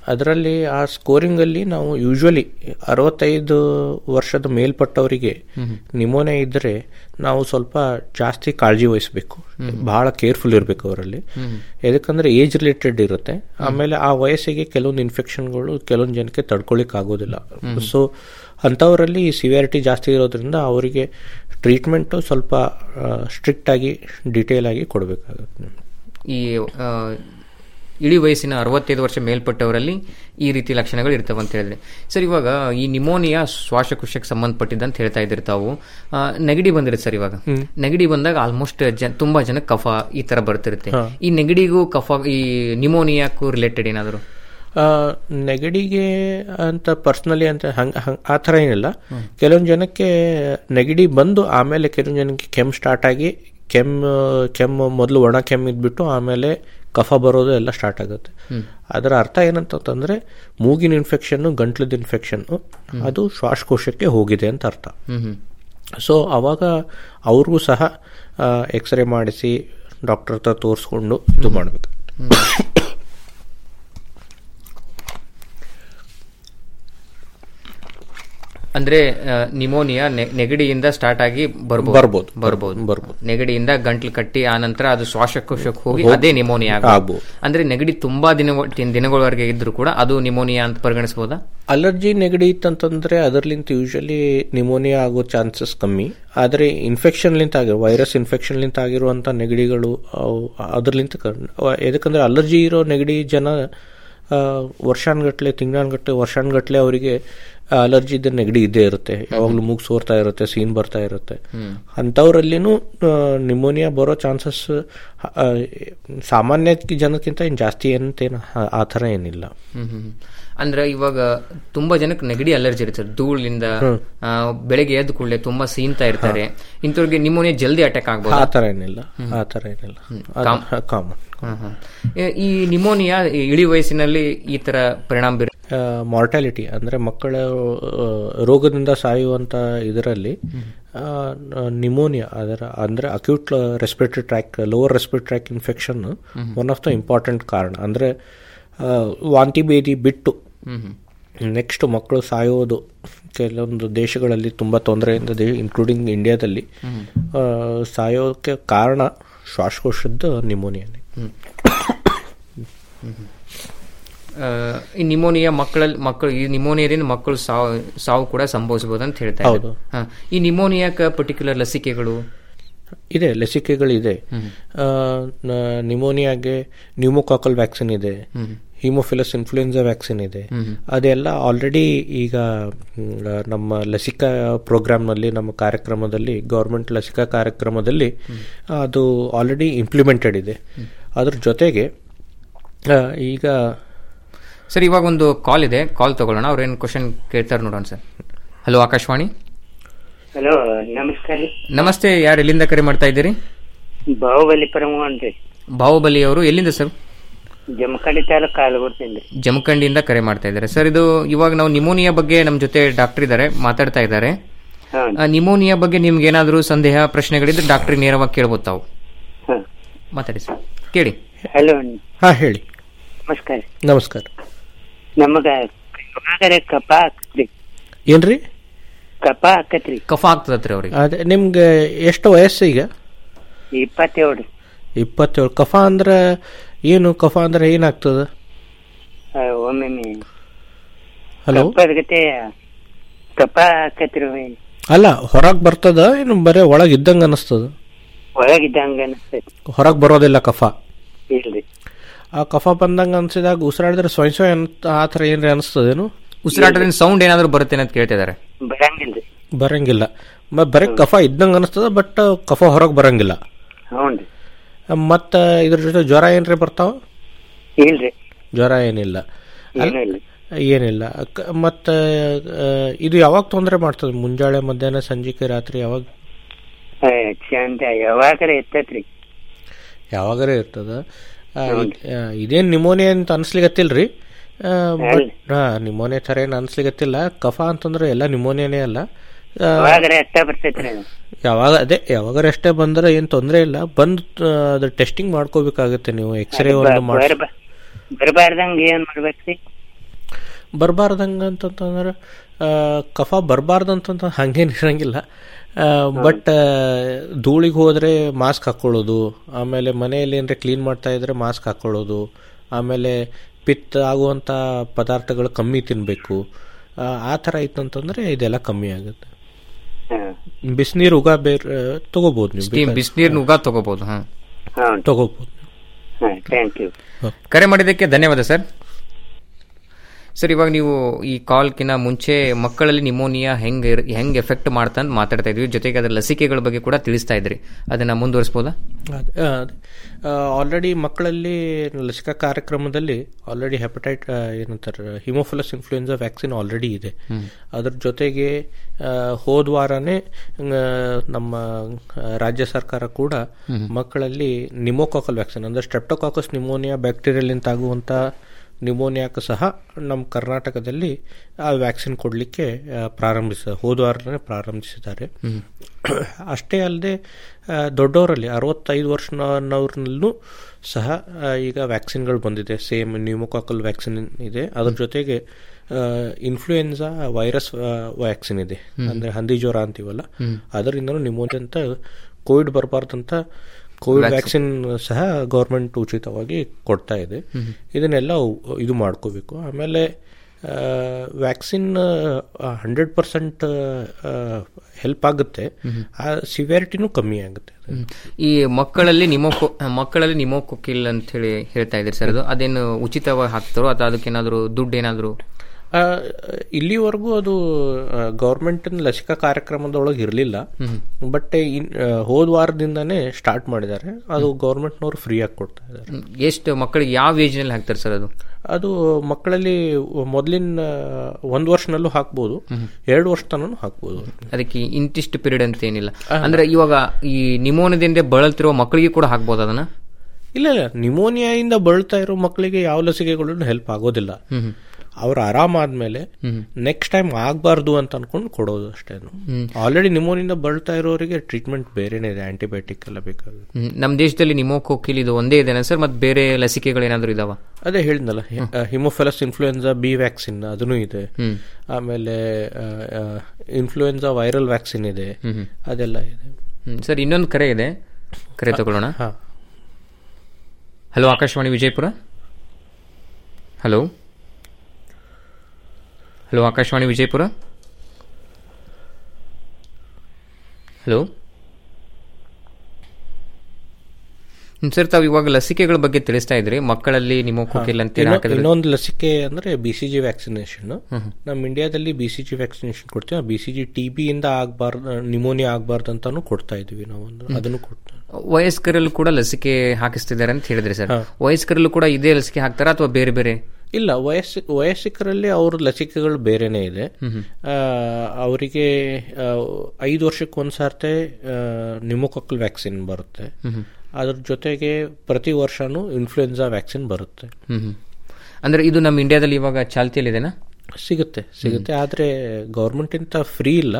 ಅದರಲ್ಲಿ ಆ ಸ್ಕೋರಿಂಗಲ್ಲಿ ನಾವು ಯೂಶ್ವಲಿ ಅರವತ್ತೈದು ವರ್ಷದ ಮೇಲ್ಪಟ್ಟವರಿಗೆ ಹ್ಮ್. ನಿಮೋನಿಯಾ ಇದ್ದರೆ ನಾವು ಸ್ವಲ್ಪ ಜಾಸ್ತಿ ಕಾಳಜಿ ವಹಿಸಬೇಕು ಬಹಳ ಕೇರ್ಫುಲ್ ಇರಬೇಕು ಅವರಲ್ಲಿ ಹ್ಮ್. ಯಾಕಂದ್ರೆ ಏಜ್ ರಿಲೇಟೆಡ್ ಇರುತ್ತೆ ಆಮೇಲೆ ಆ ವಯಸ್ಸಿಗೆ ಕೆಲವೊಂದು ಇನ್ಫೆಕ್ಷನ್ಗಳು ಕೆಲವೊಂದು ಜನಕ್ಕೆ ತಡ್ಕೊಳಿಕ್ ಆಗೋದಿಲ್ಲ ಹ್ಮ್. ಸೊ ಅಂಥವರಲ್ಲಿ ಈ ಸಿವಿಯಾರಿಟಿ ಜಾಸ್ತಿ ಇರೋದ್ರಿಂದ ಅವರಿಗೆ ಟ್ರೀಟ್ಮೆಂಟು ಸ್ವಲ್ಪ ಸ್ಟ್ರಿಕ್ಟ್ ಆಗಿ ಡೀಟೇಲ್ ಆಗಿ ಕೊಡಬೇಕಾಗುತ್ತೆ ಈ ಆ, ಇಳಿ ವಯಸ್ಸಿನ ಅರವತ್ತೈದು ವರ್ಷ ಮೇಲ್ಪಟ್ಟವರಲ್ಲಿ ಈ ರೀತಿ ಲಕ್ಷಣಗಳು ಇರ್ತವೆ ಅಂತ ಹೇಳಿದ್ರೆ ಸರ್ ಇವಾಗ ಈ ನಿಮೋನಿಯಾ ಶ್ವಾಸಕೋಶಕ್ಕೆ ಸಂಬಂಧಪಟ್ಟಿದ್ದಂತ ಹೇಳ್ತಾ ಇದ್ದೀರಿ ತಾವು ಆ, ನೆಗಡಿ ಬಂದಿರುತ್ತೆ ಸರ್ ಇವಾಗ ಹ್ಮ್. ನೆಗಡಿ ಬಂದಾಗ ಆಲ್ಮೋಸ್ಟ್ ಜನ ತುಂಬಾ ಜನ ಕಫ ಈ ತರ ಬರ್ತಿರುತ್ತೆ ಹಾ. ಈ ನೆಗಡಿಗೂ ಕಫ ಈ ನಿಮೋನಿಯಾಕ್ಕೂ ರಿಲೇಟೆಡ್ ಏನಾದ್ರು ಆ, ನೆಗಡಿಗೆ ಅಂತ ಪರ್ಸ್ನಲಿ ಅಂತ ಹಂಗ ಹಂಗ ಆ ಥರ ಏನಿಲ್ಲ ಕೆಲವೊಂದು ಜನಕ್ಕೆ ನೆಗಡಿ ಬಂದು ಆಮೇಲೆ ಕೆಲವೊಂದು ಜನಕ್ಕೆ ಕೆಮ್ಮು ಸ್ಟಾರ್ಟ್ ಆಗಿ ಕೆಮ್ಮು ಕೆಮ್ಮು ಮೊದಲು ಒಣ ಕೆಮ್ಮು ಇದ್ಬಿಟ್ಟು ಆಮೇಲೆ ಕಫ ಬರೋದು ಎಲ್ಲ ಸ್ಟಾರ್ಟ್ ಆಗುತ್ತೆ ಹ್ಮ್. ಅದರ ಅರ್ಥ ಏನಂತಂದ್ರೆ ಮೂಗಿನ ಇನ್ಫೆಕ್ಷನ್ನು ಗಂಟ್ಲದ ಇನ್ಫೆಕ್ಷನ್ನು ಅದು ಶ್ವಾಸಕೋಶಕ್ಕೆ ಹೋಗಿದೆ ಅಂತ ಅರ್ಥ ಹ್ಮ್ ಹ್ಮ್ ಸೊ ಅವಾಗ ಅವ್ರಿಗೂ ಸಹ ಎಕ್ಸ್ರೇ ಮಾಡಿಸಿ ಡಾಕ್ಟರ್ ಹತ್ರ ತೋರಿಸ್ಕೊಂಡು ಇದು ಮಾಡಬೇಕು ಅಂದ್ರೆ ಆ, ನಿಮೋನಿಯಾ ನೆ- ನೆಗಡಿಯಿಂದ ಸ್ಟಾರ್ಟ್ ಆಗಿ ಬರ್ಬೋದು ಬರ್ಬೋದು. ಬರ್ಬೋದು ಬರ್ಬೋದು. ನೆಗಡಿಯಿಂದ ಗಂಟ್ಲು ಕಟ್ಟಿ ಆ ನಂತರ ಅದು ಶ್ವಾಸಕೋಶಕ್ಕೆ ಹೋಗಿ ಹೋಗಿ- ಅದೇ ನಿಮೋನಿಯಾ ಆಗ್ಬೋದು. ಆಗ್ಬೋದು ಅಂದ್ರೆ ನೆಗಡಿ ತುಂಬಾ ದಿನ ದಿನಗಳವರೆಗೆ ಇದ್ರೂ ಕೂಡ ಅದು ನಿಮೋನಿಯಾ ಅಂತ ಪರಿಗಣಿಸಬಹುದಾ ಅಲರ್ಜಿ ನೆಗಡಿ ಇತ್ತಂತಂದ್ರೆ ಅದರ್ಲಿಂತ ಯೂಶಲಿ ನಿಮೋನಿಯಾ ಆಗೋ ಚಾನ್ಸಸ್ ಕಮ್ಮಿ ಆದರೆ ಇನ್ಫೆಕ್ಷನ್ಲಿಂತ ಆಗಿರೋ ವೈರಸ್ ಇನ್ಫೆಕ್ಷನ್ಲಿಂತ ಆಗಿರುವಂಥ ನೆಗಡಿಗಳು ಅವು ಅದರ್ಲಿಂತ ಕಮ್ಮಿ ಯಾಕಂದ್ರೆ ಅಲರ್ಜಿ ಇರೋ ನೆಗಡಿ ಜನ ಆ, ವರ್ಷಾನ್ಗಟ್ಲೆ ತಿಂಗಳಾನ್ಗಟ್ಲೆ ವರ್ಷಾನ್ಗಟ್ಲೆ ಅವರಿಗೆ ಅಲರ್ಜಿ ಇದ್ದ ನೆಗಡಿ ಇದ್ದೇ ಇರುತ್ತೆ ಯಾವಾಗಲೂ ಮೂಗು ಸೋರ್ತಾ ಇರುತ್ತೆ ಸೀನ್ ಬರ್ತಾ ಇರುತ್ತೆ ಹ್ಮ್. ಅಂಥವ್ರಲ್ಲಿನೂ ನಿಮೋನಿಯಾ ಬರೋ ಚಾನ್ಸಸ್ ಸಾಮಾನ್ಯ ಜನಕ್ಕಿಂತ ಏನು ಜಾಸ್ತಿ ಏನಂತೇನು ಆ- ಆ ಥರ ಏನಿಲ್ಲ ಹ್ಮ್ ಹ್ಮ್ ಹ್ಮ್. ಅಂದ್ರೆ ಇವಾಗ ತುಂಬಾ ಜನಕ್ಕೆ ನೆಗಡಿ ಅಲರ್ಜಿ ಇರುತ್ತೆ ಧೂಳಿಂದ ಹ್ಮ್. ಆ, ಬೆಳಗ್ಗೆ ಎದ್ದು ಕೂಡಲೇ ತುಂಬಾ ಸೀನ್ತಾ ಇರ್ತಾರೆ ಇಂಥವ್ರಿಗೆ ನಿಮೋನಿಯಾ ಜಲ್ದಿ ಅಟ್ಯಾಕ್ ಆಗ್ಬೋದು ಆ ಥರ ಏನಿಲ್ಲ ಆ ಥರ ಏನಿಲ್ಲ ಕಾಮನ್ ಈ ನಿಮೋನಿಯಾ ಈ ಇಳಿ ವಯಸ್ಸಿನಲ್ಲಿ ಈ ತರ ಪರಿಣಾಮ ಬೀರ್ ಮಾರ್ಟಾಲಿಟಿ ಅಂದರೆ ಮಕ್ಕಳ ಆ, ರೋಗದಿಂದ ಸಾಯುವಂಥ ಇದರಲ್ಲಿ ನಿಮೋನಿಯಾ ಅದರ ಅಂದರೆ acute respiratory tract lower respiratory tract infection one of the important ಕಾರಣ ಅಂದರೆ ವಾಂತಿ ಭೇದಿ ಬಿಟ್ಟು ನೆಕ್ಸ್ಟ್ ಮಕ್ಕಳು ಸಾಯೋದು ಕೆಲವೊಂದು ದೇಶಗಳಲ್ಲಿ ತುಂಬ ತೊಂದರೆಯಿಂದ ದೇ ಇನ್ಕ್ಲೂಡಿಂಗ್ ಇಂಡಿಯಾದಲ್ಲಿ ಹ್ಮ್. ಆ, ಸಾಯೋಕ್ಕೆ ಕಾರಣ ಶ್ವಾಸಕೋಶದ ನಿಮೋನಿಯಾನೆ ಆ, ಈ ನಿಮೋನಿಯಾ ಮಕ್ಕಳಲ್ಲಿ ಮಕ್ಕಳು ಈ ನಿಮೋನಿಯಾದಿಂದ ಮಕ್ಕಳು ಸಾವು ಸಾವು ಕೂಡ ಸಂಭವಿಸಬಹುದು ಅಂತ ಹೇಳ್ತಾ ಹೌದು. ಇದ್ದಾರೆ. ಹಾ. ಈ ನಿಮೋನಿಯಾಕ ಪರ್ಟಿಕ್ಯುಲರ್ ಲಸಿಕೆಗಳು ಇದೆ ಲಸಿಕೆಗಳಿದೆ ಹ್ಮ್. ಆ, ನ- ನಿಮೋನಿಯಾಗೆ ನ್ಯೂಮೋಕಾಕಲ್ ವ್ಯಾಕ್ಸಿನ್ ಇದೆ ಹ್ಮ್. ಹಿಮೋಫಿಲಸ್ ಇನ್ಫ್ಲೂಯೆನ್ಸಾ ವ್ಯಾಕ್ಸಿನ್ ಇದೆ ಹ್ಮ್. ಅದೆಲ್ಲ ಆಲ್ರೆಡಿ ಈಗ ಮ್, ನಮ್ಮ ಲಸಿಕಾ ಪ್ರೋಗ್ರಾಮ್ನಲ್ಲಿ ನಮ್ಮ ಕಾರ್ಯಕ್ರಮದಲ್ಲಿ ಗೌರ್ಮೆಂಟ್ ಲಸಿಕಾ ಕಾರ್ಯಕ್ರಮದಲ್ಲಿ ಅದು ಆಲ್ರೆಡಿ ಇಂಪ್ಲಿಮೆಂಟೆಡ್ ಇದೆ ಅದ್ರ ಜೊತೆಗೆ ಆ, ಈಗ ಸರ್ ಇವಾಗ ಒಂದು ಕಾಲ್ ಇದೆ ಕಾಲ್ ತಗೊಳ್ಳೋಣ ಅವ್ರೇನು ಕ್ವಶನ್ ಕೇಳ್ತಾರೆ ನೋಡೋಣ ಸರ್ ಹಲೋ ಆಕಾಶವಾಣಿ ಹಲೋ ನಮಸ್ಕಾರ ರೀ ನಮಸ್ತೆ ಯಾರು ಎಲ್ಲಿಂದ ಕರೆ ಮಾಡ್ತಾ ಇದ್ದೀರಿ ಬಾಹುಬಲಿ ಪರಮೋಹನ್ ರೀ ಬಾಹುಬಲಿ ಅವರು ಎಲ್ಲಿಂದ ಸರ್ ಜಮಖಂಡಿ ತಾಲೂಕು ಕಾಲಗುರ್ತೀನಿ ರೀ ಜಮಖಂಡಿಯಿಂದ ಕರೆ ಮಾಡ್ತಾ ಇದ್ದಾರೆ ಸರ್ ಇದು ಇವಾಗ ನಾವು ನಿಮೋನಿಯಾ ಬಗ್ಗೆ ನಮ್ಮ ಜೊತೆ ಡಾಕ್ಟರ್ ಇದ್ದಾರೆ ಮಾತಾಡ್ತಾ ಇದ್ದಾರೆ ಹಾ. ಆ, ನಿಮೋನಿಯಾ ಬಗ್ಗೆ ನಿಮ್ಗೆ ಏನಾದರೂ ಸಂದೇಹ ಪ್ರಶ್ನೆಗಳಿದ್ರೆ ಡಾಕ್ಟರ್ ನೇರವಾಗಿ ಕೇಳ್ಬೋದು ತಾವು ಹಾ. ಮಾತಾಡಿ ಸರ್ ಕೇಳಿ ಹಲೋ ಹಾ ಹೇಳಿ ನಮಸ್ಕಾರ ನಮಸ್ಕಾರ ನಮಗ ಯಾವಾಗರೆ ಕಪ ಹಾಕತ್ರಿ ಏನ್ರಿ ಕಪ ಹಾಕತ್ರಿ ಕಫ ಆಗ್ತದತ್ರಿ ಅವ್ರಿಗೆ ಅದೇ ನಿಮ್ಗೆ ಎಷ್ಟು ವಯಸ್ಸು ಈಗ ಇಪ್ಪತ್ತೇಳು ಇಪ್ಪತ್ತೇಳು ಕಫ ಅಂದ್ರೆ ಏನು ಕಫ ಅಂದ್ರೆ ಏನಾಗ್ತದ ಒಮ್ಮೊಮ್ಮೆ ಹಲೋ ಕಪ್ಪದ ಗತೆ ಕಪ ಹಾಕತ್ರಿ ಅಲ್ಲ ಹೊರಗೆ ಬರ್ತದ ಏನು ಬರೀ ಒಳಗೆ ಇದ್ದಂಗೆ ಅನಿಸ್ತದ ಒಳಗಿದ್ದಂಗ ಅನಿಸ್ತೈತಿ ಹೊರಗೆ ಬರೋದಿಲ್ಲ ಕಫ ಇಲ್ರಿ ಆ ಕಫ ಬಂದಂಗೆ ಅನ್ಸಿದಾಗ ಉಸಿರಾಡಿದ್ರೆ ಸ್ವಯಂ ಸ್ವಯಂ ಅಂತ ಆ ಥರ ಏನ್ರಿ ಅನಿಸ್ತದೇನು ಉಸಿರಾಟದಿಂದ ಸೌಂಡ್ ಏನಾದರೂ ಬರುತ್ತೆ ಅಂತ ಕೇಳ್ತಿದ್ದಾರೆ ಬರಂಗಿಲ್ರಿ ಬರಂಗಿಲ್ಲ ಮ- ಬರೀ ಕಫ ಇದ್ದಂಗೆ ಅನಿಸ್ತದ ಬಟ್ ಕಫ ಹೊರಗೆ ಬರಂಗಿಲ್ಲ ಹ್ಞೂನ್ರಿ ಮತ್ತು ಇದ್ರ ಜೊತೆ ಜ್ವರ ಏನ್ರಿ ಬರ್ತಾವ ಇಲ್ರಿ ಜ್ವರ ಏನಿಲ್ಲ ಅಲ್- ಏನೂ ಇಲ್ಲ ಏನಿಲ್ಲ ಕ- ಮತ್ತೆ ಆ, ಇದು ಯಾವಾಗ ತೊಂದರೆ ಮಾಡ್ತದೆ ಮುಂಜಾನೆ ಮಧ್ಯಾಹ್ನ ಸಂಜೆಗೆ ರಾತ್ರಿ ಯಾವಾಗ ಆ, ಚಂದ ಯಾವಾಗರೆ ಎತ್ತತ್ರಿ ಯಾವಾಗರೇ ಇರ್ತದ ಆ, ಇದ್- ಆ, ಇದೇನ್ ನಿಮೋನಿಯಾ ಅಂತ ಅನ್ಸ್ಲಿಗತ್ತಿಲ್ರಿ ಬಟ್ ಹಾ ನಿಮೋನಿಯಾ ಥರ ಏನು ಅನ್ಸ್ಲಿಗತ್ತಿಲ್ಲ ಕಫ ಅಂತಂದ್ರೆ ಎಲ್ಲ ನಿಮೋನಿಯಾನೇ ಅಲ್ಲ ಆ, ಯಾವಾಗರೆ ಅಟ್ಟ ಬರ್ತೈತ್ರಿ ಅದು ಯಾವಾಗ ಅದೇ ಯಾವಾಗಾರ ಅಷ್ಟೇ ಬಂದ್ರೆ ಏನು ತೊಂದರೆ ಇಲ್ಲ ಬಂದು ಅದ್ರ ಟೆಸ್ಟಿಂಗ್ ಮಾಡ್ಕೋಬೇಕಾಗುತ್ತೆ ನೀವು ಎಕ್ಸ್ರೇ ಒಂದು ಮಾಡಿ ಬರಬಾರ್ದಂಗ ಏನ್ ಮಾಡ್ಬೇಕ್ರಿ ಬರಬಾರ್ದಂಗೆ ಅಂತಂತಂದ್ರೆ ಆ, ಕಫ ಬರಬಾರ್ದಂತ ಹಂಗೇನು ಇರಂಗಿಲ್ಲ ಬಟ್ ಧೂಳಿಗೆ ಹೋದರೆ ಮಾಸ್ಕ್ ಹಾಕ್ಕೊಳ್ಳೋದು ಆಮೇಲೆ ಮನೆಯಲ್ಲಿ ಏನರೆ ಕ್ಲೀನ್ ಮಾಡ್ತಾ ಇದ್ರೆ ಮಾಸ್ಕ್ ಹಾಕ್ಕೊಳ್ಳೋದು ಆಮೇಲೆ ಪಿತ್ತ ಆಗುವಂಥ ಪದಾರ್ಥಗಳು ಕಮ್ಮಿ ತಿನ್ನಬೇಕು ಆ ಥರ ಇತ್ತಂತಂದ್ರೆ ಇದೆಲ್ಲ ಕಮ್ಮಿ ಆಗುತ್ತೆ ಬಿಸಿನೀರು ಉಗ ಬೇರೆ ತಗೋಬೋದು ನೀವು ಬೇಕಾದ್ರೆ. ಬಿಸಿನೀರಿನ ಉಗ ತಗೋಬಹುದು ಹಾ ತಗೋಬೋದು ಥ್ಯಾಂಕ್ ಯು ಕರೆ ಮಾಡಿದ್ದಕ್ಕೆ ಧನ್ಯವಾದ ಸರ್ ಸರ್ ಇವಾಗ ನೀವು ಈ ಕಾಲ್ಕಿನ ಮುಂಚೆ ಮಕ್ಕಳಲ್ಲಿ ನಿಮೋನಿಯಾ ಹೆಂಗ್ ಇರ್- ಹೆಂಗ್ ಎಫೆಕ್ಟ್ ಮಾಡ್ತಾ ಅಂತ ಮಾತಾಡ್ತಾ ಇದ್ವಿ ಜೊತೆಗೆ ಅದರ ಲಸಿಕೆಗಳ ಬಗ್ಗೆ ಕೂಡ ತಿಳಿಸ್ತಾ ಇದ್ರಿ ಅದನ್ನ ಮುಂದುವರಿಸಬಹುದಾ ಆಲ್ರೆಡಿ ಮಕ್ಕಳಲ್ಲಿ ಲಸಿಕಾ ಕಾರ್ಯಕ್ರಮದಲ್ಲಿ ಆಲ್ರೆಡಿ ಹೆಪಟೈಟ್ ಏನಂತಾರೆ ಹಿಮೋಫಿಲಸ್ ಇನ್ಫ್ಲೂಯೆನ್ಸಾ ವ್ಯಾಕ್ಸಿನ್ ಆಲ್ರೆಡಿ ಇದೆ ಹ್ಮ್. ಅದ್ರ ಜೊತೆಗೆ ಆ, ಹೋದ್ ವಾರನೇ ಆ, ನಮ್ಮ ಆ, ರಾಜ್ಯ ಸರ್ಕಾರ ಕೂಡ ಹ್ಮ್. ಮಕ್ಕಳಲ್ಲಿ ನಿಮೋಕಾಕಲ್ ವ್ಯಾಕ್ಸಿನ್ ಅಂದ್ರೆ ಸ್ಟ್ರೆಪ್ಟೋಕಾಕಸ್ ನಿಮೋನಿಯಾ ಬ್ಯಾಕ್ಟೀರಿಯಲಿಂದ ಆಗುವಂಥ ನಿಮೋನಿಯಾಕ್ಕೆ ಸಹ ನಮ್ಮ ಕರ್ನಾಟಕದಲ್ಲಿ ಆ ವ್ಯಾಕ್ಸಿನ್ ಕೊಡಲಿಕ್ಕೆ ಪ್ರಾರಂಭಿಸ ಹೋದ ವಾರನೇ ಪ್ರಾರಂಭಿಸಿದ್ದಾರೆ ಹ್ಮ್. ಅಷ್ಟೇ ಅಲ್ಲದೆ ದೊಡ್ಡವರಲ್ಲಿ ಅರವತ್ತೈದು ವರ್ಷನವ್ರನ್ನೂ ಸಹ ಆ, ಈಗ ವ್ಯಾಕ್ಸಿನ್ಗಳು ಬಂದಿದೆ ಸೇಮ್ ನ್ಯೂಮೋಕಾಕಲ್ ವ್ಯಾಕ್ಸಿನ್ ಇದೆ ಅದ್ರ ಜೊತೆಗೆ ಇನ್ಫ್ಲೂಯೆನ್ಸಾ ವೈರಸ್ ವ್ಯಾಕ್ಸಿನ್ ಇದೆ ಹ್ಮ್. ಅಂದ್ರೆ ಹಂದಿ ಜ್ವರ ಅಂತೀವಲ್ಲ ಹ್ಮ್. ಅದರಿಂದನೂ ನಿಮೋನಿಯಾ ಅಂತ ಕೋವಿಡ್ ಬರಬಾರ್ದಂತ ಕೋವಿಡ್ Vaccine. ವ್ಯಾಕ್ಸಿನ್ ಸಹ ಗೌರ್ಮೆಂಟ್ ಉಚಿತವಾಗಿ ಕೊಡ್ತಾ ಇದೆ ಹ್ಮ್. ಇದನ್ನೆಲ್ಲ ಉ- ಇದು ಮಾಡ್ಕೋಬೇಕು ಆಮೇಲೆ ವ್ಯಾಕ್ಸಿನ್ ಹಂಡ್ರೆಡ್ ಪರ್ಸೆಂಟ್ ಹೆಲ್ಪ್ ಆಗುತ್ತೆ ಹ್ಮ್. ಆ ಸಿವಿಯಾರಿಟಿನೂ ಕಮ್ಮಿ ಆಗುತ್ತೆ ಹ್ಮ್. ಈ ಮಕ್ಕಳಲ್ಲಿ ನಿಮೋಕೊ ಮಕ್ಕಳಲ್ಲಿ ನಿಮೋಕೊಕಿಲ್ ಅಂತ ಹೇಳಿ ಹೇಳ್ತಾ ಇದ್ರಿ ಸರ್ ಅದು ಅದೇನು ಉಚಿತವಾಗಿ ಹಾಕ್ತಾರೋ ಅಥವಾ ಅದಕ್ಕೇನಾದ್ರು ದುಡ್ಡು ಏನಾದ್ರು ಆ, ಇಲ್ಲಿವರೆಗೂ ಅದು ಗೌರ್ಮೆಂಟ್ ಲಸಿಕಾ ಕಾರ್ಯಕ್ರಮದೊಳಗೆ ಇರಲಿಲ್ಲ ಹ್ಮ್. ಬಟ್ ಇನ್ ಆ, ಹೋದ ವಾರದಿಂದಾನೇ ಸ್ಟಾರ್ಟ್ ಮಾಡಿದ್ದಾರೆ ಅದು ಗೌರ್ಮೆಂಟ್ನವರು ಫ್ರೀ ಆಗಿ ಕೊಡ್ತಾ ಇದ್ದಾರೆ ಹ್ಮ್. ಎಷ್ಟು ಮಕ್ಕಳಿಗೆ ಯಾವ ಏಜ್ ನಲ್ಲಿ ಹಾಕ್ತಾರೆ ಸರ್ ಅದು ಅದು ಮಕ್ಕಳಲ್ಲಿ ಮೊದಲಿನ ಒಂದು ವರ್ಷನಲ್ಲೂ ಹಾಕ್ಬೋದು ಹ್ಮ್. ಎರಡು ವರ್ಷ ತನೂ ಹಾಕ್ಬೋದು ಅದಕ್ಕೆ ಇಂತಿಷ್ಟು ಪೀರಿಯಡ್ ಅಂತ ಏನಿಲ್ಲ ಅಂದ್ರೆ ಇವಾಗ ಈ ನಿಮೋನದಿಂದ ಬಳಲ್ತಿರುವ ಮಕ್ಕಳಿಗೆ ಕೂಡ ಹಾಕ್ಬೋದು ಅದನ್ನ ಇಲ್ಲ ಇಲ್ಲ ನಿಮೋನಿಯಾಯಿಂದ ಬಳಲ್ತಾ ಇರೋ ಮಕ್ಕಳಿಗೆ ಯಾವ ಲಸಿಕೆಗಳು ಹೆಲ್ಪ್ ಆಗೋದಿಲ್ಲ ಹ್ಮ್. ಅವ್ರು ಆರಾಮಾದ್ಮೇಲೆ ಹ್ಮ್. ನೆಕ್ಸ್ಟ್ ಟೈಮ್ ಆಗಬಾರ್ದು ಅಂತ ಅನ್ಕೊಂಡು ಕೊಡೋದು ಅಷ್ಟೇ ಹ್ಮ್. ಆಲ್ರೆಡಿ ನಿಮೋನಿಯಿಂದ ಬಳಲ್ತಾ ಇರೋರಿಗೆ ಟ್ರೀಟ್ಮೆಂಟ್ ಬೇರೆನೇ ಇದೆ ಆಂಟಿಬಯೋಟಿಕ್ ಎಲ್ಲ ಬೇಕಾಗುತ್ತೆ ಹ್ಮ್. ನಮ್ಮ ದೇಶದಲ್ಲಿ ನಿಮೋಕೊಕಿಲ್ ಇದು ಒಂದೇ ಇದೆನಾ ಸರ್ ಮತ್ತೆ ಬೇರೆ ಲಸಿಕೆಗಳು ಏನಾದ್ರು ಇದಾವ ಅದೇ ಹೇಳಿದ್ನಲ್ಲ ಹಿಮೋಫೆಲಸ್ ಇನ್ಫ್ಲೂಯೆನ್ಸಾ ಬಿ ವ್ಯಾಕ್ಸಿನ್ ಅದೂ ಇದೆ ಹ್ಮ್. ಆಮೇಲೆ ಇನ್ಫ್ಲೂಯೆನ್ಸಾ ವೈರಲ್ ವ್ಯಾಕ್ಸಿನ್ ಇದೆ ಹ್ಮ್ ಹ್ಮ್. ಅದೆಲ್ಲ ಇದೆ ಹ್ಮ್. ಸರ್ ಇನ್ನೊಂದು ಕರೆ ಇದೆ ಕರೆ ತಗೊಳ್ಳೋಣ ಹಾ. Hello Akashvani Vijayapura hello hello Akashvani Vijayapura hello hmm, sir ತಾವು ಇವಾಗ ಲಸಿಕೆಗಳ ಬಗ್ಗೆ ತಿಳಿಸ್ತಾ ಇದ್ರಿ ಮಕ್ಕಳಲ್ಲಿ ನಿಮೋಕೊಕಿಲ್ ಅಂತ ಏನ್ ಇನ್ನೊ- ಹಾಕಿದ್ರೆ ಇನ್ನೊಂದು ಲಸಿಕೆ ಅಂದ್ರೆ B C G vaccination hmm. ನಮ್ಮ ಇಂಡಿಯಾದಲ್ಲಿ ಬಿ ಸಿ ಜಿ ವ್ಯಾಕ್ಸಿನೇಷನ್ ಕೊಡ್ತೀವಿ B C G T B ಇಂದ ಆಗಬಾರ್ದು ನಿಮೋನಿಯಾ ಆಗಬಾರ್ದು ಅಂತಾನು ಕೊಡ್ತಾ ಇದೀವಿ ನಾವು ಒಂದು ಅದನ್ನು ಕೊಡ್ತಾ ವಯಸ್ಕರಲ್ಲೂ ಕೂಡ ಲಸಿಕೆ ಹಾಕಿಸ್ತಿದ್ದಾರೆ ಅಂತ ಹೇಳಿದ್ರಿ ಸರ್ ವಯಸ್ಕರಲ್ಲೂ ಕೂಡ ಇದೇ ಲಸಿಕೆ ಹಾಕ್ತಾರಾ ಅಥವಾ ಬೇರೆ ಬೇರೆ ಇಲ್ಲ ವಯಸ್ಸಿ ವಯಸ್ಸಿಕರಲ್ಲಿ ಅವ್ರ ಲಸಿಕೆಗಳು ಬೇರೆನೇ ಇದೆ ಹ್ಮ್. ಆ, ಅವರಿಗೆ ಆ, ಐದು ವರ್ಷಕ್ಕೆ ಒಂದ್ಸಾರ್ತೆ ನಿಮೋಕೊಕ್ಕಲ್ ವ್ಯಾಕ್ಸಿನ್ ಬರುತ್ತೆ ಹ್ಮ್. ಅದ್ರ ಜೊತೆಗೆ ಪ್ರತಿ ವರ್ಷನೂ ಇನ್ಫ್ಲೂಯೆನ್ಸಾ ವ್ಯಾಕ್ಸಿನ್ ಬರುತ್ತೆ ಹ್ಮ್ ಹ್ಮ್. ಅಂದ್ರೆ ಇದು ನಮ್ಮ ಇಂಡಿಯಾದಲ್ಲಿ ಇವಾಗ ಚಾಲ್ತಿಯಲ್ಲಿದೆನಾ ಸಿಗುತ್ತೆ ಸಿಗುತ್ತೆ ಆದ್ರೆ ಗೌರ್ಮೆಂಟ್ ಇಂತ ಫ್ರೀ ಇಲ್ಲ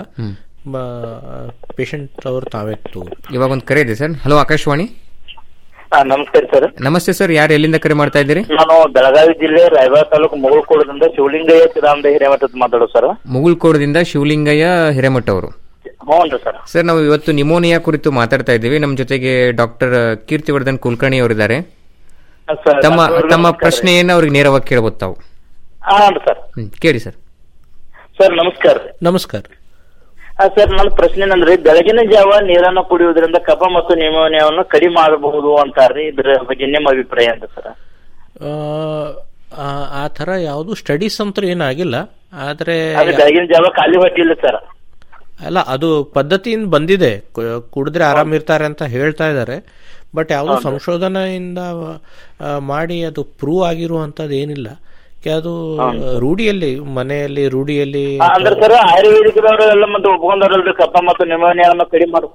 ಪೇಷಂಟ್ ಅವರು ತಾವೇ ತಗೋ ಇವಾಗ ಒಂದು ಕರೆ ಇದೆ ಸರ್ ಹಲೋ ಆಕಾಶವಾಣಿ ನಮಸ್ಕಾರ ಸರ್ ನಮಸ್ತೆ ಸರ್ ಯಾರು ಎಲ್ಲಿಂದ ಕರೆ ಮಾಡ್ತಾ ಇದ್ದೀರಿ ನಾನು ಬೆಳಗಾವಿ ಜಿಲ್ಲೆ ರಾಯಬಾಗ ತಾಲೂಕು ಮುಗುಳ್ಕೋಡದಿಂದ ಶಿವಲಿಂಗಯ್ಯ ಚಿದಾನಂದ ಹಿರೇಮಠದ ಮಾತಾಡೋದು ಸರ್ ಮುಗುಳ್ಕೋಡದಿಂದ ಶಿವಲಿಂಗಯ್ಯ ಹಿರೇಮಠ ಅವರು ಹ್ಞೂ ಸರ್ ಸರ್ ನಾವು ಇವತ್ತು ನಿಮೋನಿಯಾ ಕುರಿತು ಮಾತಾಡ್ತಾ ಇದ್ದೀವಿ ನಮ್ಮ ಜೊತೆಗೆ ಡಾಕ್ಟರ್ ಕೀರ್ತಿವರ್ಧನ್ ಕುಲಕರ್ಣಿ ಅವರಿದ್ದಾರೆ ಸರ್ ತಮ್ಮ ಡಾಕ್ಟರ್ ಅವ್ರಿಗೆ ತಮ್ಮ ನಮಸ್ಕಾರ ರೀ. ಪ್ರಶ್ನೆಯನ್ನ ಅವ್ರಿಗೆ ನೇರವಾಗಿ ಕೇಳಬಹುದು ತಾವು ಹಾಂ ಸರ್ ಹ್ಮ್, ಕೇಳಿ ಸರ್ ಸರ್ ನಮಸ್ಕಾರ ರೀ ನಮಸ್ಕಾರ ಆ, ಸರ್ ನನ್ನ ಪ್ರಶ್ನೆ ಏನಂದ್ರೆ ಬೆಳಗಿನ ಜಾವ ನೀರನ್ನು ಕುಡಿಯುವುದರಿಂದ ಕಫ ಮತ್ತು ನಿಮೋನಿಯಾವನ್ನು ಕಡಿಮೆ ಮಾಡಬಹುದು ಅಂತಾರ್ರಿ ಇದ್ರ ಬಗ್ಗೆ ನಿಮ್ಮ ಅಭಿಪ್ರಾಯ ಅಂತ ಸರ್ ಆ, ಆ- ಆ ಥರ ಯಾವುದು ಸ್ಟಡೀಸ್ ಅಂತೂ ಏನಾಗಿಲ್ಲ ಆದರೆ ಅದು ಬೆಳಗಿನ ಜಾವ ಖಾಲಿ ಹೊಟ್ಟೆ ಇಲ್ಲ ಸರ್ ಅಲ್ಲ ಅದು ಪದ್ಧತಿಯಿಂದ ಬಂದಿದೆ ಕು- ಕುಡಿದ್ರೆ ಆರಾಮಿರ್ತಾರೆ ಅಂತ ಹೇಳ್ತಾ ಇದ್ದಾರೆ ಬಟ್ ಯಾವುದು ಹೌದು. ಸಂಶೋಧನೆಯಿಂದ ಆ, ಮಾಡಿ ಅದು ಪ್ರೂವ್ ಆಗಿರುವಂಥದ್ದು ಏನಿಲ್ಲ ಕೆ- ಅದು ರೂಢಿಯಲ್ಲಿ ಮನೆಯಲ್ಲಿ ರೂಢಿಯಲ್ಲಿ ಆ, ಅಂದ್ರೆ ಸರ್ ಆಯುರ್ವೇದಿಕದವರು ಎಲ್ಲ ಮತ್ತೆ ಒಪ್ಕೊಂಡವ್ರಲ್ರಿ ಕಫ ಮತ್ತು ನಿಮೋನಿಯಾವನ್ನು ಕಡಿಮೆ ಮಾಡು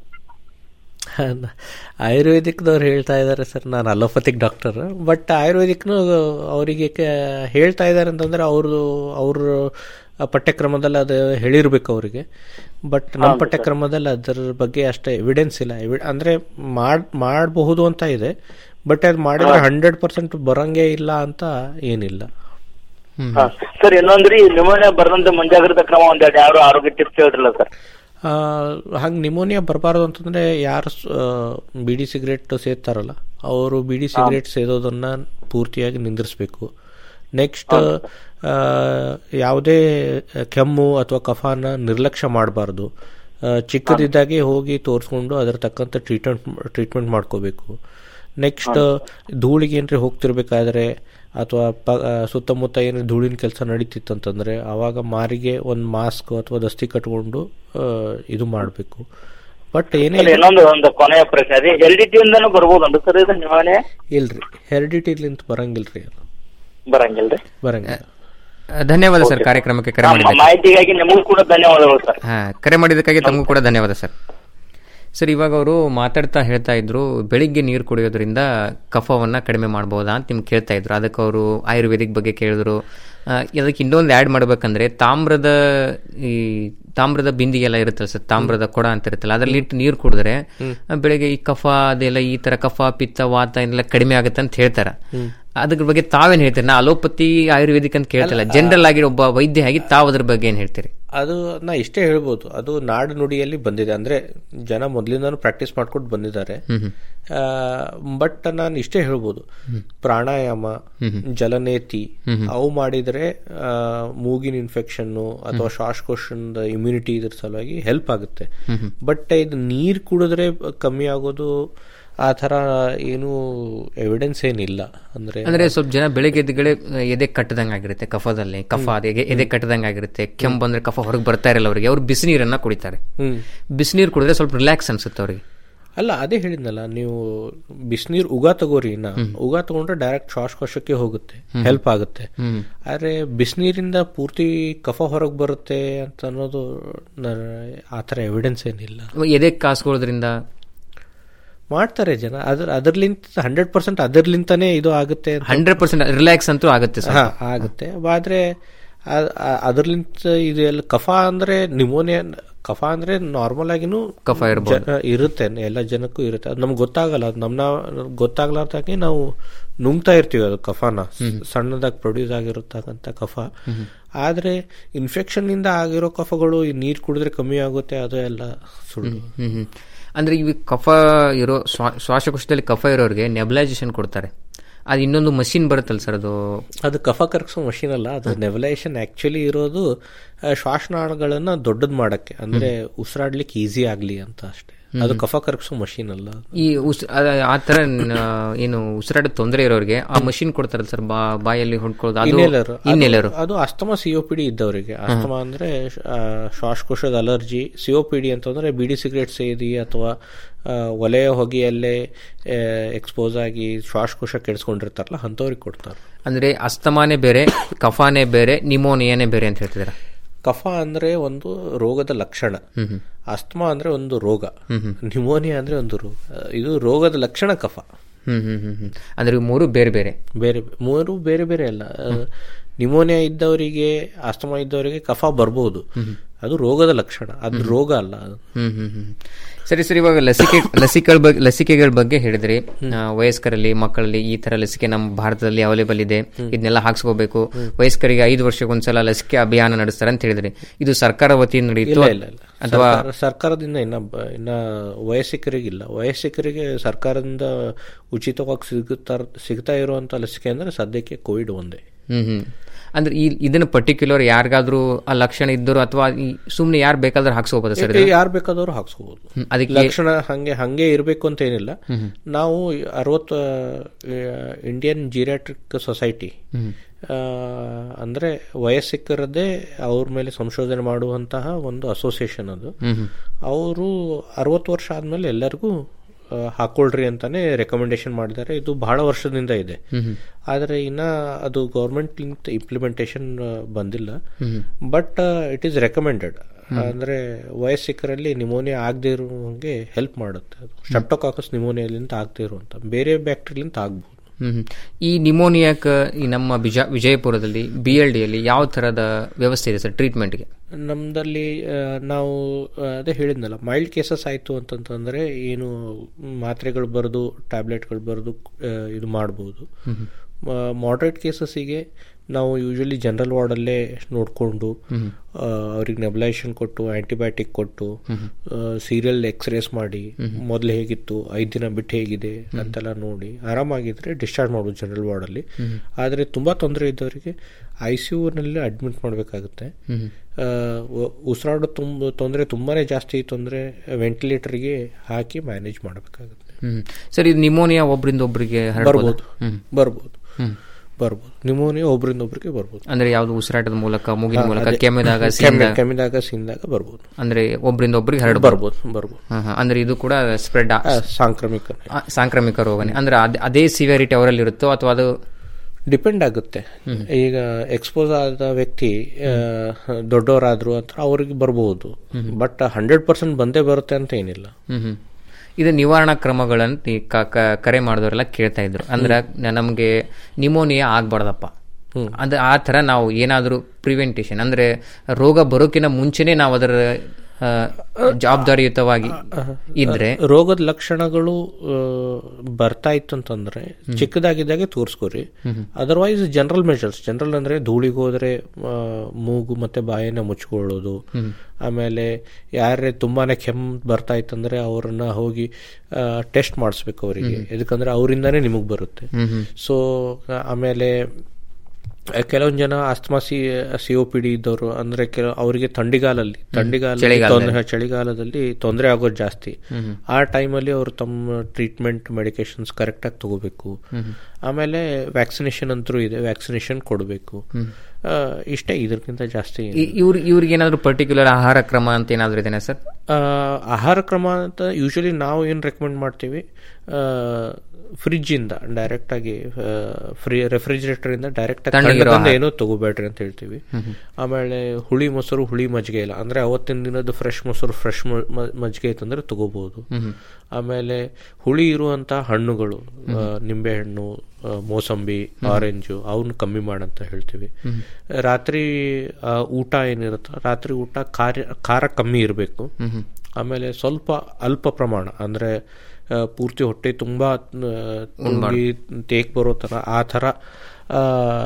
ಆಯುರ್ವೇದಿಕ್ದವ್ರು ಹೇಳ್ತಾ ಇದ್ದಾರೆ ಸರ್ ನಾನು ಅಲೋಪತಿಕ್ ಡಾಕ್ಟರ್ ಬಟ್ ಆಯುರ್ವೇದಿಕ್ನು ಅವರಿಗೆ ಹೇಳ್ತಾ ಇದ್ದಾರೆ ಅಂತಂದ್ರೆ ಅವ್ರದ್ದು ಅವ್ರ ಪಠ್ಯಕ್ರಮದಲ್ಲಿ ಅದು ಹೇಳಿರ್ಬೇಕು ಅವರಿಗೆ ಬಟ್ ನಮ್ಮ ಹೌದು ಸರ್. ಪಠ್ಯಕ್ರಮದಲ್ಲಿ ಅದರ ಬಗ್ಗೆ ಅಷ್ಟೇ ಎವಿಡೆನ್ಸ್ ಇಲ್ಲ ಎವಿ- ಅಂದ್ರೆ ಮಾಡ್ ಮಾಡಬಹುದು ಅಂತ ಇದೆ ಬಟ್ ಅದು ಮಾಡಿದ್ರೆ ಹಾ. ಹಂಡ್ರೆಡ್ ಪರ್ಸೆಂಟ್ ಬರಂಗೇ ಇಲ್ಲ ಅಂತ ಏನಿಲ್ಲ ಸರ್ ಇನ್ನೊಂದ್ರಿ ನಿಮೋನಿಯಾ ಬರದಂತ ಮುಂಜಾಗ್ರತಾ ಕ್ರಮ ಒಂದೆರಡು ಯಾರು ಆರೋಗ್ಯ ಟಿಪ್ಸ್ ಹೇಳ್ರಲ್ಲ ಸರ್ ಹಂಗೆ ನಿಮೋನಿಯಾ ಬರಬಾರ್ದು ಅಂತಂದ್ರೆ ಯಾರು ಸ್- ಆ, ಬೀಡಿ ಸಿಗರೇಟ್ ಸೇರ್ತಾರಲ್ಲ ಅವರು ಬೀಡಿ ಸಿಗರೇಟ್ ಸೇದೋದನ್ನ ಪೂರ್ತಿಯಾಗಿ ನಿಂದಿರಿಸ್ಬೇಕು ನೆಕ್ಸ್ಟ್ ಯಾವುದೇ ಕೆಮ್ಮು ಅಥವಾ ಕಫಾನ ನಿರ್ಲಕ್ಷ್ಯ ಮಾಡಬಾರ್ದು ಚಿಕ್ಕದಿದ್ದಾಗೆ ಹೋಗಿ ತೋರಿಸ್ಕೊಂಡು ಅದರ ತಕ್ಕಂಥ ಟ್ರೀಟ್ಮೆಂಟ್ ಟ್ರೀಟ್ಮೆಂಟ್ ಮಾಡ್ಕೋಬೇಕು ನೆಕ್ಸ್ಟ್ ಧೂಳಿಗೆ ಏನ್ರಿ ಹೋಗ್ತಿರ್ಬೇಕಾದ್ರೆ ಅಥವಾ ಪ ಆ, ಸುತ್ತಮುತ್ತ ಏನು ಧೂಳಿನ ಕೆಲಸ ನಡೀತಿತ್ತಂತಂದ್ರೆ ಆವಾಗ ಮಾರಿಗೆ ಒಂದು ಮಾಸ್ಕ್ ಅಥವಾ ದಸ್ತಿ ಕಟ್ಕೊಂಡು ಆ, ಇದು ಮಾಡಬೇಕು ಬಟ್ ಏನೇ ಸರ್, ಇನ್ನೊಂದು ಒಂದು ಕೊನೆಯ ಪ್ರಶ್ನೆ ಅದೇ ಹೆರಿಡಿಟಿಯಿಂದನೂ ಬರ್ಬೋದನ್ರಿ ಸರ್ ಇದು ನಿಮೋನಿಯಾ ಇಲ್ರಿ ಹೆರಿಡಿಟಿಲಿಂತ ಬರಂಗಿಲ್ರಿ ಅದು ಬರಂಗಿಲ್ರಿ ಬರಂಗಿಲ್ಲ ಧನ್ಯವಾದ ಸರ್ ಕಾರ್ಯಕ್ರಮಕ್ಕೆ ಕರೆ ನಮ್ಮ ಮಾಡಿದ್ದಕ್ಕೆ ಮಾಹಿತಿಗಾಗಿ ನಿಮಗೂ ಕೂಡ ಧನ್ಯವಾದಗಳು ಸರ್ ಹಾ ಕರೆ ಮಾಡಿದ್ದಕ್ಕಾಗಿ ತಮಗೂ ಕೂಡ ಧನ್ಯವಾದ ಸರ್ ಸರ್ ಇವಾಗ ಅವರು ಮಾತಾಡ್ತಾ ಹೇಳ್ತಾ ಇದ್ರು ಬೆಳಿಗ್ಗೆ ನೀರು ಕುಡಿಯೋದ್ರಿಂದ ಕಫವನ್ನ ಕಡಿಮೆ ಮಾಡ್ಬೋದಾ ಅಂತ ನಿಮ್ಗೆ ಕೇಳ್ತಾ ಇದ್ರು ಅದಕ್ಕೆ ಅವರು ಆಯುರ್ವೇದಿಕ್ ಬಗ್ಗೆ ಕೇಳಿದ್ರು ಆ, ಅದಕ್ಕೆ ಇನ್ನೊಂದು ಆ್ಯಡ್ ಮಾಡ್ಬೇಕಂದ್ರೆ ತಾಮ್ರದ ಈ ತಾಮ್ರದ ಬಿಂದಿಗೆ ಎಲ್ಲ ಇರುತ್ತಲ್ಲ ಸರ್ ತಾಮ್ರದ ಕೊಡ ಅಂತ ಇರುತ್ತಲ್ಲ ಅದರಲ್ಲಿ ಇಟ್ಟು ನೀರು ಕುಡಿದ್ರೆ ಆ, ಬೆಳಿಗ್ಗೆ ಈ ಕಫ ಅದೆಲ್ಲ ಈ ತರ ಕಫ ಪಿತ್ತ ವಾತ ಎಲ್ಲ ಕಡಿಮೆ ಆಗುತ್ತೆ ಅಂತ ಹೇಳ್ತಾರೆ ಅದ್ರ ಬಗ್ಗೆ ತಾವೇನ್ ಹೇಳ್ತೀರಿ ನಾ ಅಲೋಪತಿ ಆಯುರ್ವೇದಿಕ್ ಅಂತ ಕೇಳ್ತಿಲ್ಲ ಜನರಲ್ ಆಗಿ ಒಬ್ಬ ವೈದ್ಯ ಆಗಿ ತಾವು ಅದ್ರ ಬಗ್ಗೆ ಏನ್ ಹೇಳ್ತೀರಿ ಅದು ನಾ ಇಷ್ಟೇ ಹೇಳ್ಬೋದು ಅದು ನಾಡು ನುಡಿಯಲ್ಲಿ ಬಂದಿದೆ ಅಂದ್ರೆ ಜನ ಮೊದಲಿಂದಾನು ಪ್ರಾಕ್ಟೀಸ್ ಮಾಡ್ಕೊಂಡು ಬಂದಿದ್ದಾರೆ ಬಟ್ ನಾನು ಇಷ್ಟೇ ಹೇಳ್ಬೋದು ಪ್ರಾಣಾಯಾಮ ಜಲನೇತಿ ಅವು ಮಾಡಿದ್ರೆ ಆ, ಮೂಗಿನ ಇನ್ಫೆಕ್ಷನ್ನು ಅಥವಾ ಶ್ವಾಸಕೋಶದ ಇಮ್ಯುನಿಟಿ ಇದ್ರ ಸಲುವಾಗಿ ಹೆಲ್ಪ್ ಆಗುತ್ತೆ ಬಟ್ ಇದು ನೀರು ಕುಡಿದ್ರೆ ಕಮ್ಮಿ ಆಗೋದು ಆ ಥರ ಏನು ಎವಿಡೆನ್ಸ್ ಏನಿಲ್ಲ ಅಂದ್ರೆ ಅಂದ್ರೆ ಸ್ವಲ್ಪ ಜನ ಬೆಳಿಗ್ಗೆ ಎದ್ದುಗಳೇ ಎದೆ ಕಟ್ಟದಂಗ ಆಗಿರುತ್ತೆ ಕಫದಲ್ಲಿ ಕಫ ಅದು ಎದೆ- ಎದೆ ಕಟ್ಟದಂಗ ಆಗಿರುತ್ತೆ ಕೆಮ್ಮು ಬಂದ್ರೆ ಕಫ ಹೊರಗೆ ಬರ್ತಾ ಇರಲ್ಲ ಅವರಿಗೆ ಅವ್ರು ಬಿಸಿನೀರನ್ನ ಕುಡಿತಾರೆ ಹ್ಮ್. ಬಿಸಿನೀರು ಕುಡಿದ್ರೆ ಸ್ವಲ್ಪ ರಿಲ್ಯಾಕ್ಸ್ ಅನ್ಸುತ್ತೆ ಅವ್ರಿಗೆ ಅಲ್ಲ ಅದೇ ಹೇಳಿದ್ನಲ್ಲ ನೀವು ಬಿಸಿನೀರು ಉಗಾ ತಗೋರಿ ಇನ್ನ ಉಗಾ ತಗೊಂಡ್ರೆ ಡೈರೆಕ್ಟ್ ಶ್ವಾಸಕೋಶಕ್ಕೆ ಹೋಗುತ್ತೆ ಹೆಲ್ಪ್ ಆಗುತ್ತೆ ಹ್ಮ್. ಆದ್ರೆ ಬಿಸಿನೀರಿಂದ ಪೂರ್ತಿ ಕಫ ಹೊರಗೆ ಬರುತ್ತೆ ಅಂತ ಅನ್ನೋದು ನ- ಆ ಥರ ಎವಿಡೆನ್ಸ್ ಏನಿಲ್ಲ ಎದೆ ಕಾಸ್ಕೊಳ್ಳೋದ್ರಿಂದ ಮಾಡ್ತಾರೆ ಜನ ಅದ್ರ ಅದರ್ಲಿಂತ ಹಂಡ್ರೆಡ್ ಪರ್ಸೆಂಟ್ ಅದರ್ಲಿಂತಾನೆ ಇದು ಆಗುತ್ತೆ ಅಂತ- ಹಂಡ್ರೆಡ್ ಪರ್ಸೆಂಟ್ ರಿಲ್ಯಾಕ್ಸ್ ಅಂತೂ ಆಗುತ್ತೆ ಹಾ ಸರ್ ಆಗುತ್ತೆ ಆದ್ರೆ ಆ- ಆ- ಅದರ್ಲಿಂತ ಇದು ಎಲ್ಲ ಕಫ ಅಂದ್ರೆ ನಿಮೋನಿಯಾ ಕಫ ಅಂದ್ರೆ ನಾರ್ಮಲ್ ಆಗಿನೂ ಕಫ ಇರ್ಬೋದು. ಜನ- ಇರುತ್ತೆ ಎಲ್ಲ ಜನಕ್ಕೂ ಇರುತ್ತೆ ಅದು ನಮ್ಗೆ ಗೊತ್ತಾಗಲ್ಲ ಅದು ನಮ್ನ ಗೊತ್ತಾಗ್ಲಾರ್ದಾಗೆ ನಾವು ನುಂಗ್ತಾ ಇರ್ತೀವಿ ಅದು ಕಫನ ಸಣ್ಣದಾಗಿ ಪ್ರೊಡ್ಯೂಸ್ ಆಗಿರತಕ್ಕಂಥ ಕಫ ಆದ್ರೆ ಇನ್ಫೆಕ್ಷನ್ ಇಂದ ಆಗಿರೋ ಕಫಗಳು ಈ ನೀರು ಕುಡಿದ್ರೆ ಕಮ್ಮಿ ಆಗುತ್ತೆ ಅದು ಎಲ್ಲ ಸುಳ್ಳು ಹ್ಮ್ ಹ್ಮ್. ಅಂದ್ರೆ ಇವು ಕಫ ಇರೋ ಶ್ವಾ- ಶ್ವಾಸಕೋಶದಲ್ಲಿ ಕಫ ಇರೋರಿಗೆ ನೆಬಲೈಸೇಷನ್ ಕೊಡ್ತಾರೆ ಅದು ಇನ್ನೊಂದು ಮಷಿನ್ ಬರುತ್ತಲ್ಲ ಸರ್ ಅದು ಅದು ಕಫ ಕರಗಿಸೋ ಮಷೀನ್ ಅಲ್ಲ ಅದು ನೆವಲೈಷನ್ ಆಕ್ಚುಲಿ ಇರೋದು ಆ, ಶ್ವಾಸನಾಳಗಳನ್ನ ದೊಡ್ಡದ್ ಮಾಡಕ್ಕೆ ಅಂದ್ರೆ ಉಸಿರಾಡ್ಲಿಕ್ಕೆ ಈಸಿ ಆಗ್ಲಿ ಅಂತ ಅಷ್ಟೇ ಅದು ಕಫ ಕರಗಿಸೋ ಮಷೀನ್ ಅಲ್ಲ ಈ ಉಸ್ ಅದ- ಆ ತರ ನ- ಏನು ಉಸಿರಾಡೋ ತೊಂದರೆ ಇರೋರಿಗೆ ಆ ಮಷಿನ್ ಕೊಡ್ತಾರಲ್ಲ ಸರ್ ಬಾ ಬಾಯಲ್ಲಿ ಹೊಂದ್ಕೊಳ್ಳೋದು ಅದು Inhaler. ಇನ್ನೆಲ್ಲರು ಅದು ಅಸ್ತಮ ಸಿಒಪಿಡಿ ಇದ್ದವರಿಗೆ ಅಸ್ತಮ ಅಂದ್ರೆ ಆ, ಶ್ವಾಸಕೋಶದ ಅಲರ್ಜಿ ಸಿಒಪಿಡಿ ಅಂತಂದ್ರೆ ಬಿಡಿ ಸಿಗರೇಟ್ ಸೇದಿ ಅಥವಾ ಆ, ಒಲೆಯ ಹೊಗೆಯಲ್ಲೇ ಎಕ್ಸ್ಪೋಸ್ ಆಗಿ ಶ್ವಾಸಕೋಶ ಕೆಡಿಸ್ಕೊಂಡಿರ್ತಾರಲ್ಲ ಅಂಥವ್ರಿಗೆ ಕೊಡ್ತಾರೆ ಅಂದ್ರೆ ಅಸ್ತಮಾನೇ ಬೇರೆ ಕಫಾನೇ ಬೇರೆ ನಿಮೋನಿಯಾನೇ ಬೇರೆ ಅಂತ ಹೇಳ್ತಿದ್ದೀರಾ ಕಫ ಅಂದ್ರೆ ಒಂದು ರೋಗದ ಲಕ್ಷಣ ಅಸ್ತಮಾ ಅಂದ್ರೆ ಒಂದು ರೋಗ ನ್ಯೂಮೋನಿಯಾ ಅಂದ್ರೆ ಒಂದು ರೋಗ ಇದು ರೋಗದ ಲಕ್ಷಣ ಕಫ ಹ್ಮ್ ಹ್ಮ್ ಹ್ಮ್ ಹ್ಮ್ ಅಂದ್ರೆ ಇವು ಮೂರು ಬೇರೆ ಬೇರೆ ಬೇರೆ ಮೂರು ಬೇರೆ ಬೇರೆ ಅಲ್ಲ ನಿಮೋನಿಯಾ ಇದ್ದವರಿಗೆ ಅಸ್ತಮಾ ಇದ್ದವರಿಗೆ ಕಫ ಬರ್ಬೋದು ಅದು ರೋಗದ ಲಕ್ಷಣ ಅದು ರೋಗ ಅಲ್ಲ ಅದು ಹ್ಮ್ ಹ್ಮ್ ಹ್ಮ್ ಸರಿ ಸರ್ ಇವಾಗ ಲಸಿಕೆ ಲಸಿಕೆಗಳ ಬಗ್ಗೆ ಲಸಿಕೆಗಳ ಬಗ್ಗೆ ಹೇಳಿದ್ರಿ ಆ, ವಯಸ್ಕರಲ್ಲಿ ಮಕ್ಕಳಲ್ಲಿ ಈ ತರ ಲಸಿಕೆ ನಮ್ಮ ಭಾರತದಲ್ಲಿ ಅವೈಲೇಬಲ್ ಇದೆ ಇದನ್ನೆಲ್ಲ ಹಾಕ್ಸ್ಕೋಬೇಕು ವಯಸ್ಕರಿಗೆ ಐದು ವರ್ಷಕ್ಕೊಂದ್ಸಲ ಲಸಿಕೆ ಅಭಿಯಾನ ನಡೆಸ್ತಾರೆ ಅಂತ ಹೇಳಿದ್ರಿ ಇದು ಸರ್ಕಾರ ವತಿಯಿಂದ ನಡೆಯಿತು ಇಲ್ಲ ಇಲ್ಲ ಇಲ್ಲ ಅಥವಾ ಸರ್ಕಾರ- ಸರ್ಕಾರದಿಂದ ಇನ್ನ ಬ- ಇನ್ನ ವಯಸ್ಸಿಕರಿಗಿಲ್ಲ ವಯಸ್ಸಿಕರಿಗೆ ಸರ್ಕಾರದಿಂದ ಉಚಿತವಾಗಿ ಸಿಗುತ್ತಾ ಸಿಗ್ತಾ ಇರುವಂತ ಲಸಿಕೆ ಅಂದ್ರೆ ಸದ್ಯಕ್ಕೆ ಕೋವಿಡ್ ಒಂದೇ ಹ್ಮ್ ಹ್ಮ್ ಅಂದ್ರೆ ಈ ಇದನ್ನ ಪರ್ಟಿಕ್ಯುಲರ್ ಯಾರಿಗಾದ್ರೂ ಆ ಲಕ್ಷಣ ಇದ್ದರು ಅಥವಾ ಸುಮ್ನೆ ಯಾರು ಬೇಕಾದ್ರೂ ಹಾಕ್ಸ್ಕೋಬೋದಾ ಸರ್ ಇದನ್ನ? ಯಾರು ಬೇಕಾದವರು ಹಾಕ್ಸ್ಕೋಬಹುದು ಹ್ಮ್, ಅದಕ್ಕೆ ಲಕ್ಷಣ ಹಂಗೆ ಹಂಗೆ ಇರಬೇಕು ಅಂತ ಏನಿಲ್ಲ ನಾವು ಅರವತ್ತು ಇಂಡಿಯನ್ ಜಿರಿಯಾಟ್ರಿಕ್ ಸೊಸೈಟಿ ಹ್ಮ್. ಅಂದ್ರೆ ವಯಸ್ಸಿಕರದೇ ಅವ್ರ ಮೇಲೆ ಸಂಶೋಧನೆ ಮಾಡುವಂತಹ ಒಂದು ಅಸೋಸಿಯೇಷನ್ ಅದು ಹ್ಮ್ ಹ್ಮ್. ಅವರು ಅರವತ್ತು ವರ್ಷ ಆದ್ಮೇಲೆ ಎಲ್ಲರಿಗೂ ಆ, ಹಾಕೊಳ್ರಿ ಅಂತಾನೆ ರೆಕಮೆಂಡೇಶನ್ ಮಾಡಿದ್ದಾರೆ ಇದು ಬಹಳ ವರ್ಷದಿಂದ ಇದೆ ಹ್ಮ್ ಹ್ಮ್. ಆದರೆ ಇನ್ನ ಅದು ಗೌರ್ಮೆಂಟ್ ಲಿಂಕ್ ಇಂಪ್ಲಿಮೆಂಟೇಷನ್ ಬಂದಿಲ್ಲ hmm. But it is recommended ಅಂದ್ರೆ ವಯಸ್ಸಿಕರಲ್ಲಿ ನಿಮೋನಿಯಾ ಆಗದೆ ಇರುವಂಗೆ ಹೆಲ್ಪ್ ಮಾಡುತ್ತೆ ಅದು ಸ್ಟೆಪ್ಟೋಕಾಕಸ್ ನಿಮೋನಿಯಾಲಿಂದ ಆಗದೆ ಇರುವಂತ ಬೇರೆ ಬ್ಯಾಕ್ಟೀರಿಯಲಿಂತ ಆಗ್ಬೋದು ಹ್ಮ್ ಹ್ಮ್. ಈ ನಿಮೋನಿಯಾಕ್ ಈ ನಮ್ಮ ಬಿಜಾ ವಿಜಯಪುರದಲ್ಲಿ ಬಿ ಎಲ್ ಡಿಯಲ್ಲಿ ಯಾವ ತರದ ವ್ಯವಸ್ಥೆ ಇದೆ ಸರ್ ಟ್ರೀಟ್ಮೆಂಟ್ಗೆ ನಮ್ದಲ್ಲಿ ಆ, ನಾವು ಆ, ಅದೇ ಹೇಳಿದ್ನಲ್ಲ ಮೈಲ್ಡ್ ಕೇಸಸ್ ಆಯಿತು ಅಂತಂತಂದ್ರೆ ಏನು ಮಾತ್ರೆಗಳು ಬರೆದು ಟ್ಯಾಬ್ಲೆಟ್ಗಳು ಬರೆದು ಇದು ಮಾಡ್ಬೋದು ಮಾಡ್ರೇಟ್ ಕೇಸಸ್ಸಿಗೆ ನಾವು ಯೂಶಲಿ ಜನರಲ್ ವಾರ್ಡಲ್ಲೇ ನೋಡಿಕೊಂಡು ಅವ್ರಿಗೆ ನೆಬ್ಲೈಷನ್ ಕೊಟ್ಟು ಆ್ಯಂಟಿಬಯೋಟಿಕ್ ಕೊಟ್ಟು ಸೀರಿಯಲ್ ಎಕ್ಸ್ರೇಸ್ ಮಾಡಿ ಮೊದಲು ಹೇಗಿತ್ತು ಐದು ದಿನ ಬಿಟ್ಟು ಹೇಗಿದೆ ಅಂತೆಲ್ಲ ನೋಡಿ ಆರಾಮಾಗಿದ್ರೆ ಡಿಸ್ಚಾರ್ಜ್ ಮಾಡ್ಬೋದು ಜನರಲ್ ವಾರ್ಡಲ್ಲಿ ಆದರೆ ತುಂಬ ತೊಂದರೆ ಇದ್ದವರಿಗೆ ಐ ಸಿ ಯುನಲ್ಲಿ ಅಡ್ಮಿಟ್ ಮಾಡಬೇಕಾಗುತ್ತೆ ಉಸಿರಾಡೋ ತುಂಬ ತೊಂದರೆ ತುಂಬಾ ಜಾಸ್ತಿ ಇತ್ತು ಅಂದರೆ ವೆಂಟಿಲೇಟರ್ಗೆ ಹಾಕಿ ಮ್ಯಾನೇಜ್ ಮಾಡಬೇಕಾಗುತ್ತೆ ಹ್ಮ್ ಸರ್ ಇದು ನಿಮೋನಿಯಾ ಒಬ್ರಿಂದ ಒಬ್ರಿಗೆ ಬರ್ಬೋದು ಬರ್ಬೋದು ಬರ್ಬೋದು ನಿಮೋನಿಯಾ ಒಬ್ರಿಂದ ಒಬ್ರಿಗೆ ಬರ್ಬೋದು ಅಂದ್ರೆ ಯಾವ್ದು ಉಸಿರಾಟದ ಮೂಲಕ ಮೂಗಿನ ಮೂಲಕ ಅದೇ. ಕೆಮ್ಮಿದಾಗ ಕೆಮ್ಮಿ- ಸೀನಿದಾಗ- ಕೆಮ್ಮಿದಾಗ ಸೀನಿದಾಗ ಬರ್ಬೋದು ಅಂದ್ರೆ ಒಬ್ರಿಂದ ಒಬ್ರಿಗೆ ಹರಡ ಬರ್ಬೋದು, ಬರ್ಬೋದು. ಅಂದ್ರೆ ಇದು ಕೂಡ ಸ್ಪ್ರೆಡ್ ಸಾಂಕ್ರಾಮಿಕ ಸಾಂಕ್ರಾಮಿಕ ರೋಗನೇ ಅಂದ್ರೆ ಅದ್- ಅದೇ ಸಿವಿಯಾರಿಟಿ ಅವರಲ್ಲಿ ಇರುತ್ತೋ ಅಥವಾ ಅದು ಡಿಪೆಂಡ್ ಆಗುತ್ತೆ ಈಗ ಎಕ್ಸ್ಪೋಸ್ ಆದ ವ್ಯಕ್ತಿ ಆ, ದೊಡ್ಡವರಾದ್ರು ಅಂತ ಅವ್ರಿಗೆ ಬರ್ಬೋದು ಬಟ್ ಹಂಡ್ರೆಡ್ ಪರ್ಸೆಂಟ್ ಬಂದೇ ಬರುತ್ತೆ ಅಂತ ಏನಿಲ್ಲ ಹ್ಮ್ ಹ್ಮ್. ಇದು ನಿವಾರಣಾ ಕ್ರಮಗಳನ್ನು ಈ ಕ- ಕ- ಕರೆ ಮಾಡಿದವರೆಲ್ಲ ಕೇಳ್ತಾ ಇದ್ರು ಅಂದ್ರೆ ನ- ನಮ್ಗೆ ನಿಮೋನಿಯಾ ಆಗ್ಬಾರ್ದಪ್ಪ ಅದು ಆ ತರ ನಾವು ಏನಾದರೂ ಪ್ರಿವೆಂಟೇಷನ್ ಅಂದ್ರೆ ರೋಗ ಬರೋಕಿನ ಮುಂಚೆನೆ ನಾವು ಅದರ ಆ, ಜವಾಬ್ದಾರಿಯುತವಾಗಿ ಇದ್ರೆ ರೋಗದ ಲಕ್ಷಣಗಳು ಆ, ಬರ್ತಾ ಇತ್ತು ಅಂತಂದ್ರೆ ಚಿಕ್ಕದಾಗಿದ್ದಾಗೆ ತೋರಿಸ್ಕೋರಿ ಅದರ್ವೈಸ್ ಜನರಲ್ ಮೆಷರ್ಸ್ ಜನರಲ್ ಅಂದ್ರೆ ಧೂಳಿಗೆ ಹೋದ್ರೆ ಆ, ಮೂಗು ಮತ್ತೆ ಬಾಯನ್ನ ಮುಚ್ಕೊಳ್ಳೋದು ಆಮೇಲೆ ಯಾರೇ ತುಂಬಾನೇ ಕೆಮ್ಮು ಬರ್ತಾ ಇತ್ತಂದ್ರೆ ಅವ್ರನ್ನ ಹೋಗಿ ಟೆಸ್ಟ್ ಮಾಡಿಸ್ಬೇಕು ಅವರಿಗೆ ಯಾಕಂದ್ರೆ ಅವರಿಂದಾನೇ ನಿಮಗೆ ಬರುತ್ತೆ ಸೊ ಆಮೇಲೆ ಕೆಲವೊಂದು ಜನ asthma C C O P D ಇದ್ದವರು ಅಂದ್ರೆ ಕೆಲವು ಅವರಿಗೆ ಥಂಡಿಗಾಲಲ್ಲಿ ಥಂಡಿಗಾಲ ಚಳಿಗಾಲದಲ್ಲಿ. ಚಳಿಗಾಲದಲ್ಲಿ ತೊಂದರೆ ಆಗೋದು ಜಾಸ್ತಿ ಆ ಟೈಮಲ್ಲಿ ಅವರು ತಮ್ಮ ಟ್ರೀಟ್ಮೆಂಟ್ ಮೆಡಿಕೇಶನ್ಸ್ ಕರೆಕ್ಟಾಗಿ ತಗೋಬೇಕು ಆಮೇಲೆ ವ್ಯಾಕ್ಸಿನೇಷನ್ ಅಂತೂ ಇದೆ ವ್ಯಾಕ್ಸಿನೇಷನ್ ಕೊಡಬೇಕು ಇಷ್ಟೇ ಇದಕ್ಕಿಂತ ಜಾಸ್ತಿ ಇ- ಇವ್ರ ಇವ್ರಿಗೆ ಏನಾದ್ರು ಪರ್ಟಿಕ್ಯುಲರ್ ಆಹಾರ ಕ್ರಮ ಅಂತ ಏನಾದ್ರು ಇದೆನಾ ಸರ್ ಆ, ಆಹಾರ ಕ್ರಮ ಅಂತ ಯೂಶಲಿ ನಾವು ಏನು ರೆಕಮೆಂಡ್ ಮಾಡ್ತೀವಿ ಫ್ರಿಜ್ಜಿಂದ ಡೈರೆಕ್ಟಾಗಿ ಫ್ರೀ ರೆಫ್ರಿಜರೇಟರಿಂದ ಡೈರೆಕ್ಟ್ ತಣ್ಣಗಿರೋ ಆಹಾರ. ಏನೋ ತಗೋಬೇಡ್ರಿ ಅಂತ ಹೇಳ್ತೀವಿ ಆಮೇಲೆ ಹುಳಿ ಮೊಸರು ಹುಳಿ ಮಜ್ಜಿಗೆ ಇಲ್ಲ ಅಂದ್ರೆ ಅವತ್ತಿನ ದಿನದ ಫ್ರೆಶ್ ಮೊಸರು ಫ್ರೆಶ್ ಮಜ್ಜಿಗೆ ಐತಂದ್ರೆ ತಗೋಬಹುದು ಆಮೇಲೆ ಹುಳಿ ಇರುವಂತ ಹಣ್ಣುಗಳು ಆ, ನಿಂಬೆಹಣ್ಣು ಆ, ಮೋಸಂಬಿ ಆರೆಂಜು ಅವನ್ನ ಕಮ್ಮಿ ಮಾಡಂತ ಹೇಳ್ತೀವಿ ರಾತ್ರಿ ಆ, ಊಟ ಏನಿರುತ್ತೆ ರಾತ್ರಿ ಊಟ ಖಾರ ಖಾರ ಕಮ್ಮಿ ಇರಬೇಕು ಆಮೇಲೆ ಸ್ವಲ್ಪ ಅಲ್ಪ ಪ್ರಮಾಣ ಅಂದ್ರೆ ಆ, ಪೂರ್ತಿ ಹೊಟ್ಟೆ ತುಂಬಾ ಆ, ತುಂಬಿ ತೇಕ್ ಬರೋ ತರ ಆ ಥರ ಆ,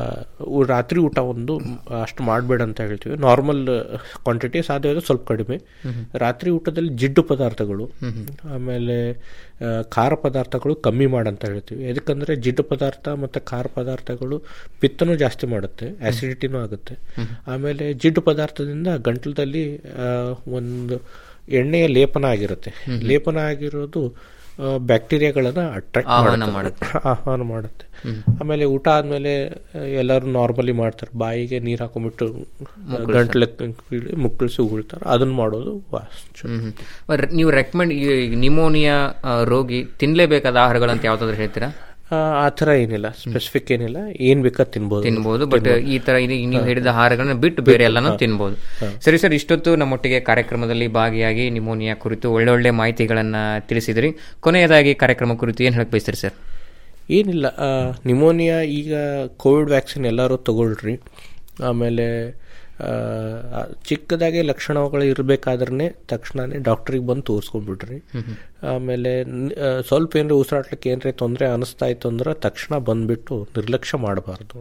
ಉ- ರಾತ್ರಿ ಊಟ ಒಂದು ಅಷ್ಟು ಮಾಡಬೇಡ ಅಂತ ಹೇಳ್ತೀವಿ ನಾರ್ಮಲ್ ಕ್ವಾಂಟಿಟಿ ಸಾಧ್ಯವಾದ್ರೆ ಸ್ವಲ್ಪ ಕಡಿಮೆ ರಾತ್ರಿ ಊಟದಲ್ಲಿ ಜಿಡ್ಡು ಪದಾರ್ಥಗಳು ಆಮೇಲೆ ಆ, ಖಾರ ಪದಾರ್ಥಗಳು ಕಮ್ಮಿ ಮಾಡಂತ ಹೇಳ್ತೀವಿ ಯಾಕಂದ್ರೆ ಜಿಡ್ಡು ಪದಾರ್ಥ ಮತ್ತು ಖಾರ ಪದಾರ್ಥಗಳು ಪಿತ್ತನೂ ಜಾಸ್ತಿ ಮಾಡುತ್ತೆ ಆಸಿಡಿಟಿನೂ ಆಗುತ್ತೆ ಆಮೇಲೆ ಜಿಡ್ಡು ಪದಾರ್ಥದಿಂದ ಗಂಟಲದಲ್ಲಿ ಆ, ಒಂದು ಎಣ್ಣೆಯ ಲೇಪನ ಆಗಿರುತ್ತೆ ಲೇಪನ ಆಗಿರೋದು ಬ್ಯಾಕ್ಟೀರಿಯಾಗಳನ್ನ ಅಟ್ರಾಕ್ಟ್ ಆಹ್ವಾನ ಮಾಡುತ್ತೆ ಆಹ್ವಾನ ಮಾಡುತ್ತೆ ಆಮೇಲೆ ಊಟ ಆದ್ಮೇಲೆ ಆ, ಎಲ್ಲರೂ ನಾರ್ಮಲಿ ಮಾಡ್ತಾರೆ ಬಾಯಿಗೆ ನೀರು ಹಾಕೊಂಡ್ಬಿಟ್ಟು ಗಂಟ್ಲೆ ಮುಕ್ಕಳಿಸಿ ಉಗುಳ್ತಾರೆ ಅದನ್ನ ಮಾಡೋದು ವಾಸ್ತು ಹ್ಮ್ ಹ್ಮ್. ರ- ನೀವು ರೆಕಮೆಂಡ್ ನಿಮೋನಿಯಾ ಆ, ರೋಗಿ ತಿನ್ಲೇಬೇಕಾದ ಆಹಾರಗಳು ಅಂತ ಯಾವ್ದಾದ್ರು ಹೇಳ್ತೀರಾ ಆ, ಆ ಥರ ಏನಿಲ್ಲ ಸ್ಪೆಸಿಫಿಕ್ ಏನಿಲ್ಲ ಏನ್ ಬೇಕಾದ್ ತಿನ್ಬೋದು ತಿನ್ಬೋದು ಬಟ್ ಈ ತರ ಇದು ನೀವು ಹೇಳಿದ ಆಹಾರಗಳನ್ನ ಬಿಟ್ಟು ಬೇರೆ ಎಲ್ಲಾನು ತಿನ್ಬೋದು ಸರಿ ಸರ್ ಇಷ್ಟೊತ್ತು ನಮ್ಮೊಟ್ಟಿಗೆ ಕಾರ್ಯಕ್ರಮದಲ್ಲಿ ಭಾಗಿಯಾಗಿ ನಿಮೋನಿಯಾ ಕುರಿತು ಒಳ್ಳೊಳ್ಳೆ ಮಾಹಿತಿಗಳನ್ನ ತಿಳಿಸಿದ್ರಿ ಕೊನೆಯದಾಗಿ ಕಾರ್ಯಕ್ರಮ ಕುರಿತು ಏನ್ ಹೇಳಕ್ ಬಯಸ್ತೀರಿ ಸರ್ ಏನಿಲ್ಲ ಆ, ನಿಮೋನಿಯಾ ಈಗ ಕೋವಿಡ್ ವ್ಯಾಕ್ಸಿನ್ ಎಲ್ಲರೂ ತಗೊಳ್ರಿ ಆಮೇಲೆ ಆ, ಆ, ಚಿಕ್ಕದಾಗಿ ಲಕ್ಷಣಗಳು ಇರಬೇಕಾದ್ರೆ ತಕ್ಷಣನೇ ಡಾಕ್ಟ್ರಿಗೆ ಬಂದು ತೋರಿಸ್ಕೊಂಡ್ಬಿಡ್ರಿ ಆಮೇಲೆ ನ್- ಆ, ಸ್ವಲ್ಪ ಏನಾರ ಉಸಿರಾಟ್ಲಿಕ್ಕೆ ಏನಾರ ತೊಂದರೆ ಅನಿಸ್ತಾ ಇತ್ತು ಅಂದ್ರೆ ತಕ್ಷಣ ಬಂದ್ಬಿಟ್ಟು ನಿರ್ಲಕ್ಷ್ಯ ಮಾಡಬಾರ್ದು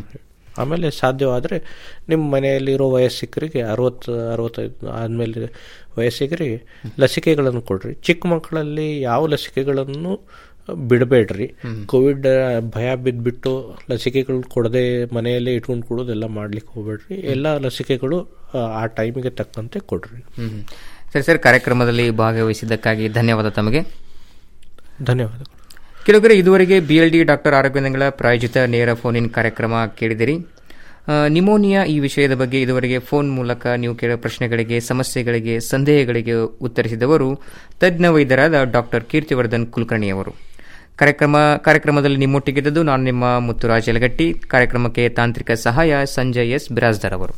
ಆಮೇಲೆ ಸಾಧ್ಯವಾದರೆ ನಿಮ್ಮ ಮನೆಯಲ್ಲಿರೋ ವಯಸ್ಸಿಗರಿಗೆ ಅರವತ್ತು ಅರವತ್ತೈದು ಆದಮೇಲೆ ವಯಸ್ಸಿಗರಿಗೆ ಲಸಿಕೆಗಳನ್ನು ಕೊಡ್ರಿ ಚಿಕ್ಕ ಮಕ್ಕಳಲ್ಲಿ ಯಾವ ಲಸಿಕೆಗಳನ್ನು ಬಿಡಬೇಡ್ರಿ ಕೋವಿಡ್ ಭಯ ಬಿದ್ದುಬಿಟ್ಟು ಲಸಿಕೆಗಳು ಕೊಡದೆ ಮನೆಯಲ್ಲೇ ಇಟ್ಕೊಂಡು ಕೊಡೋದೆಲ್ಲ ಮಾಡ್ಲಿಕ್ಕೆ ಹೋಗ್ಬೇಡ್ರಿ ಎಲ್ಲ ಲಸಿಕೆಗಳು ಆ, ಆ ಟೈಮಿಗೆ ತಕ್ಕಂತೆ ಕೊಡ್ರಿ ಹ್ಮ್ ಸರಿ ಸರ್ ಕಾರ್ಯಕ್ರಮದಲ್ಲಿ ಭಾಗವಹಿಸಿದ್ದಕ್ಕಾಗಿ ಧನ್ಯವಾದ ತಮಗೆ ಧನ್ಯವಾದಗಳು ಕೆಲವರೆ ಇದುವರೆಗೆ ಬಿಎಲ್ಡಿ ಡಾಕ್ಟರ್ ಆರೋಗ್ಯಗಳ ಪ್ರಾಯೋಜಿತ ನೇರ ಫೋನ್ ಇನ್ ಕಾರ್ಯಕ್ರಮ ಕೇಳಿದಿರಿ ಆ, ನಿಮೋನಿಯಾ ಈ ವಿಷಯದ ಬಗ್ಗೆ ಇದುವರೆಗೆ ಫೋನ್ ಮೂಲಕ ನೀವು ಕೇಳೋ ಪ್ರಶ್ನೆಗಳಿಗೆ ಸಮಸ್ಯೆಗಳಿಗೆ ಸಂದೇಹಗಳಿಗೆ ಉತ್ತರಿಸಿದವರು ತಜ್ಞ ವೈದ್ಯರಾದ ಡಾಕ್ಟರ್ ಕೀರ್ತಿವರ್ಧನ್ ಕುಲಕರ್ಣಿ ಅವರು ಕಾರ್ಯಕ್ರಮ ಕಾರ್ಯಕ್ರಮದಲ್ಲಿ ನಿಮ್ಮೊಟ್ಟಿಗಿದ್ದದ್ದು ನಾನು ನಿಮ್ಮ ಮುತ್ತುರಾಜ್ ಯಲಗಟ್ಟಿ ಕಾರ್ಯಕ್ರಮಕ್ಕೆ ತಾಂತ್ರಿಕ ಸಹಾಯ ಸಂಜಯ್ ಎಸ್ ಬಿರಾಜ್ದಾರ್ ಅವರು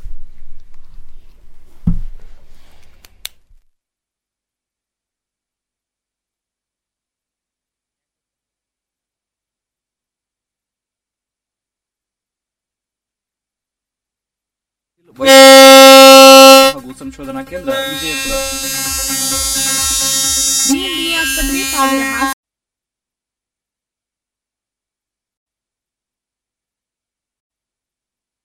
ಹಾಗೂ ಸಂಶೋಧನಾ ಕೇಂದ್ರ ವಿಜಯಪುರ ಬಿಎಲ್ಡಿ ಆಸ್ಪತ್ರೆ ಸಾವಿರ ಹಾಸಿಗೆ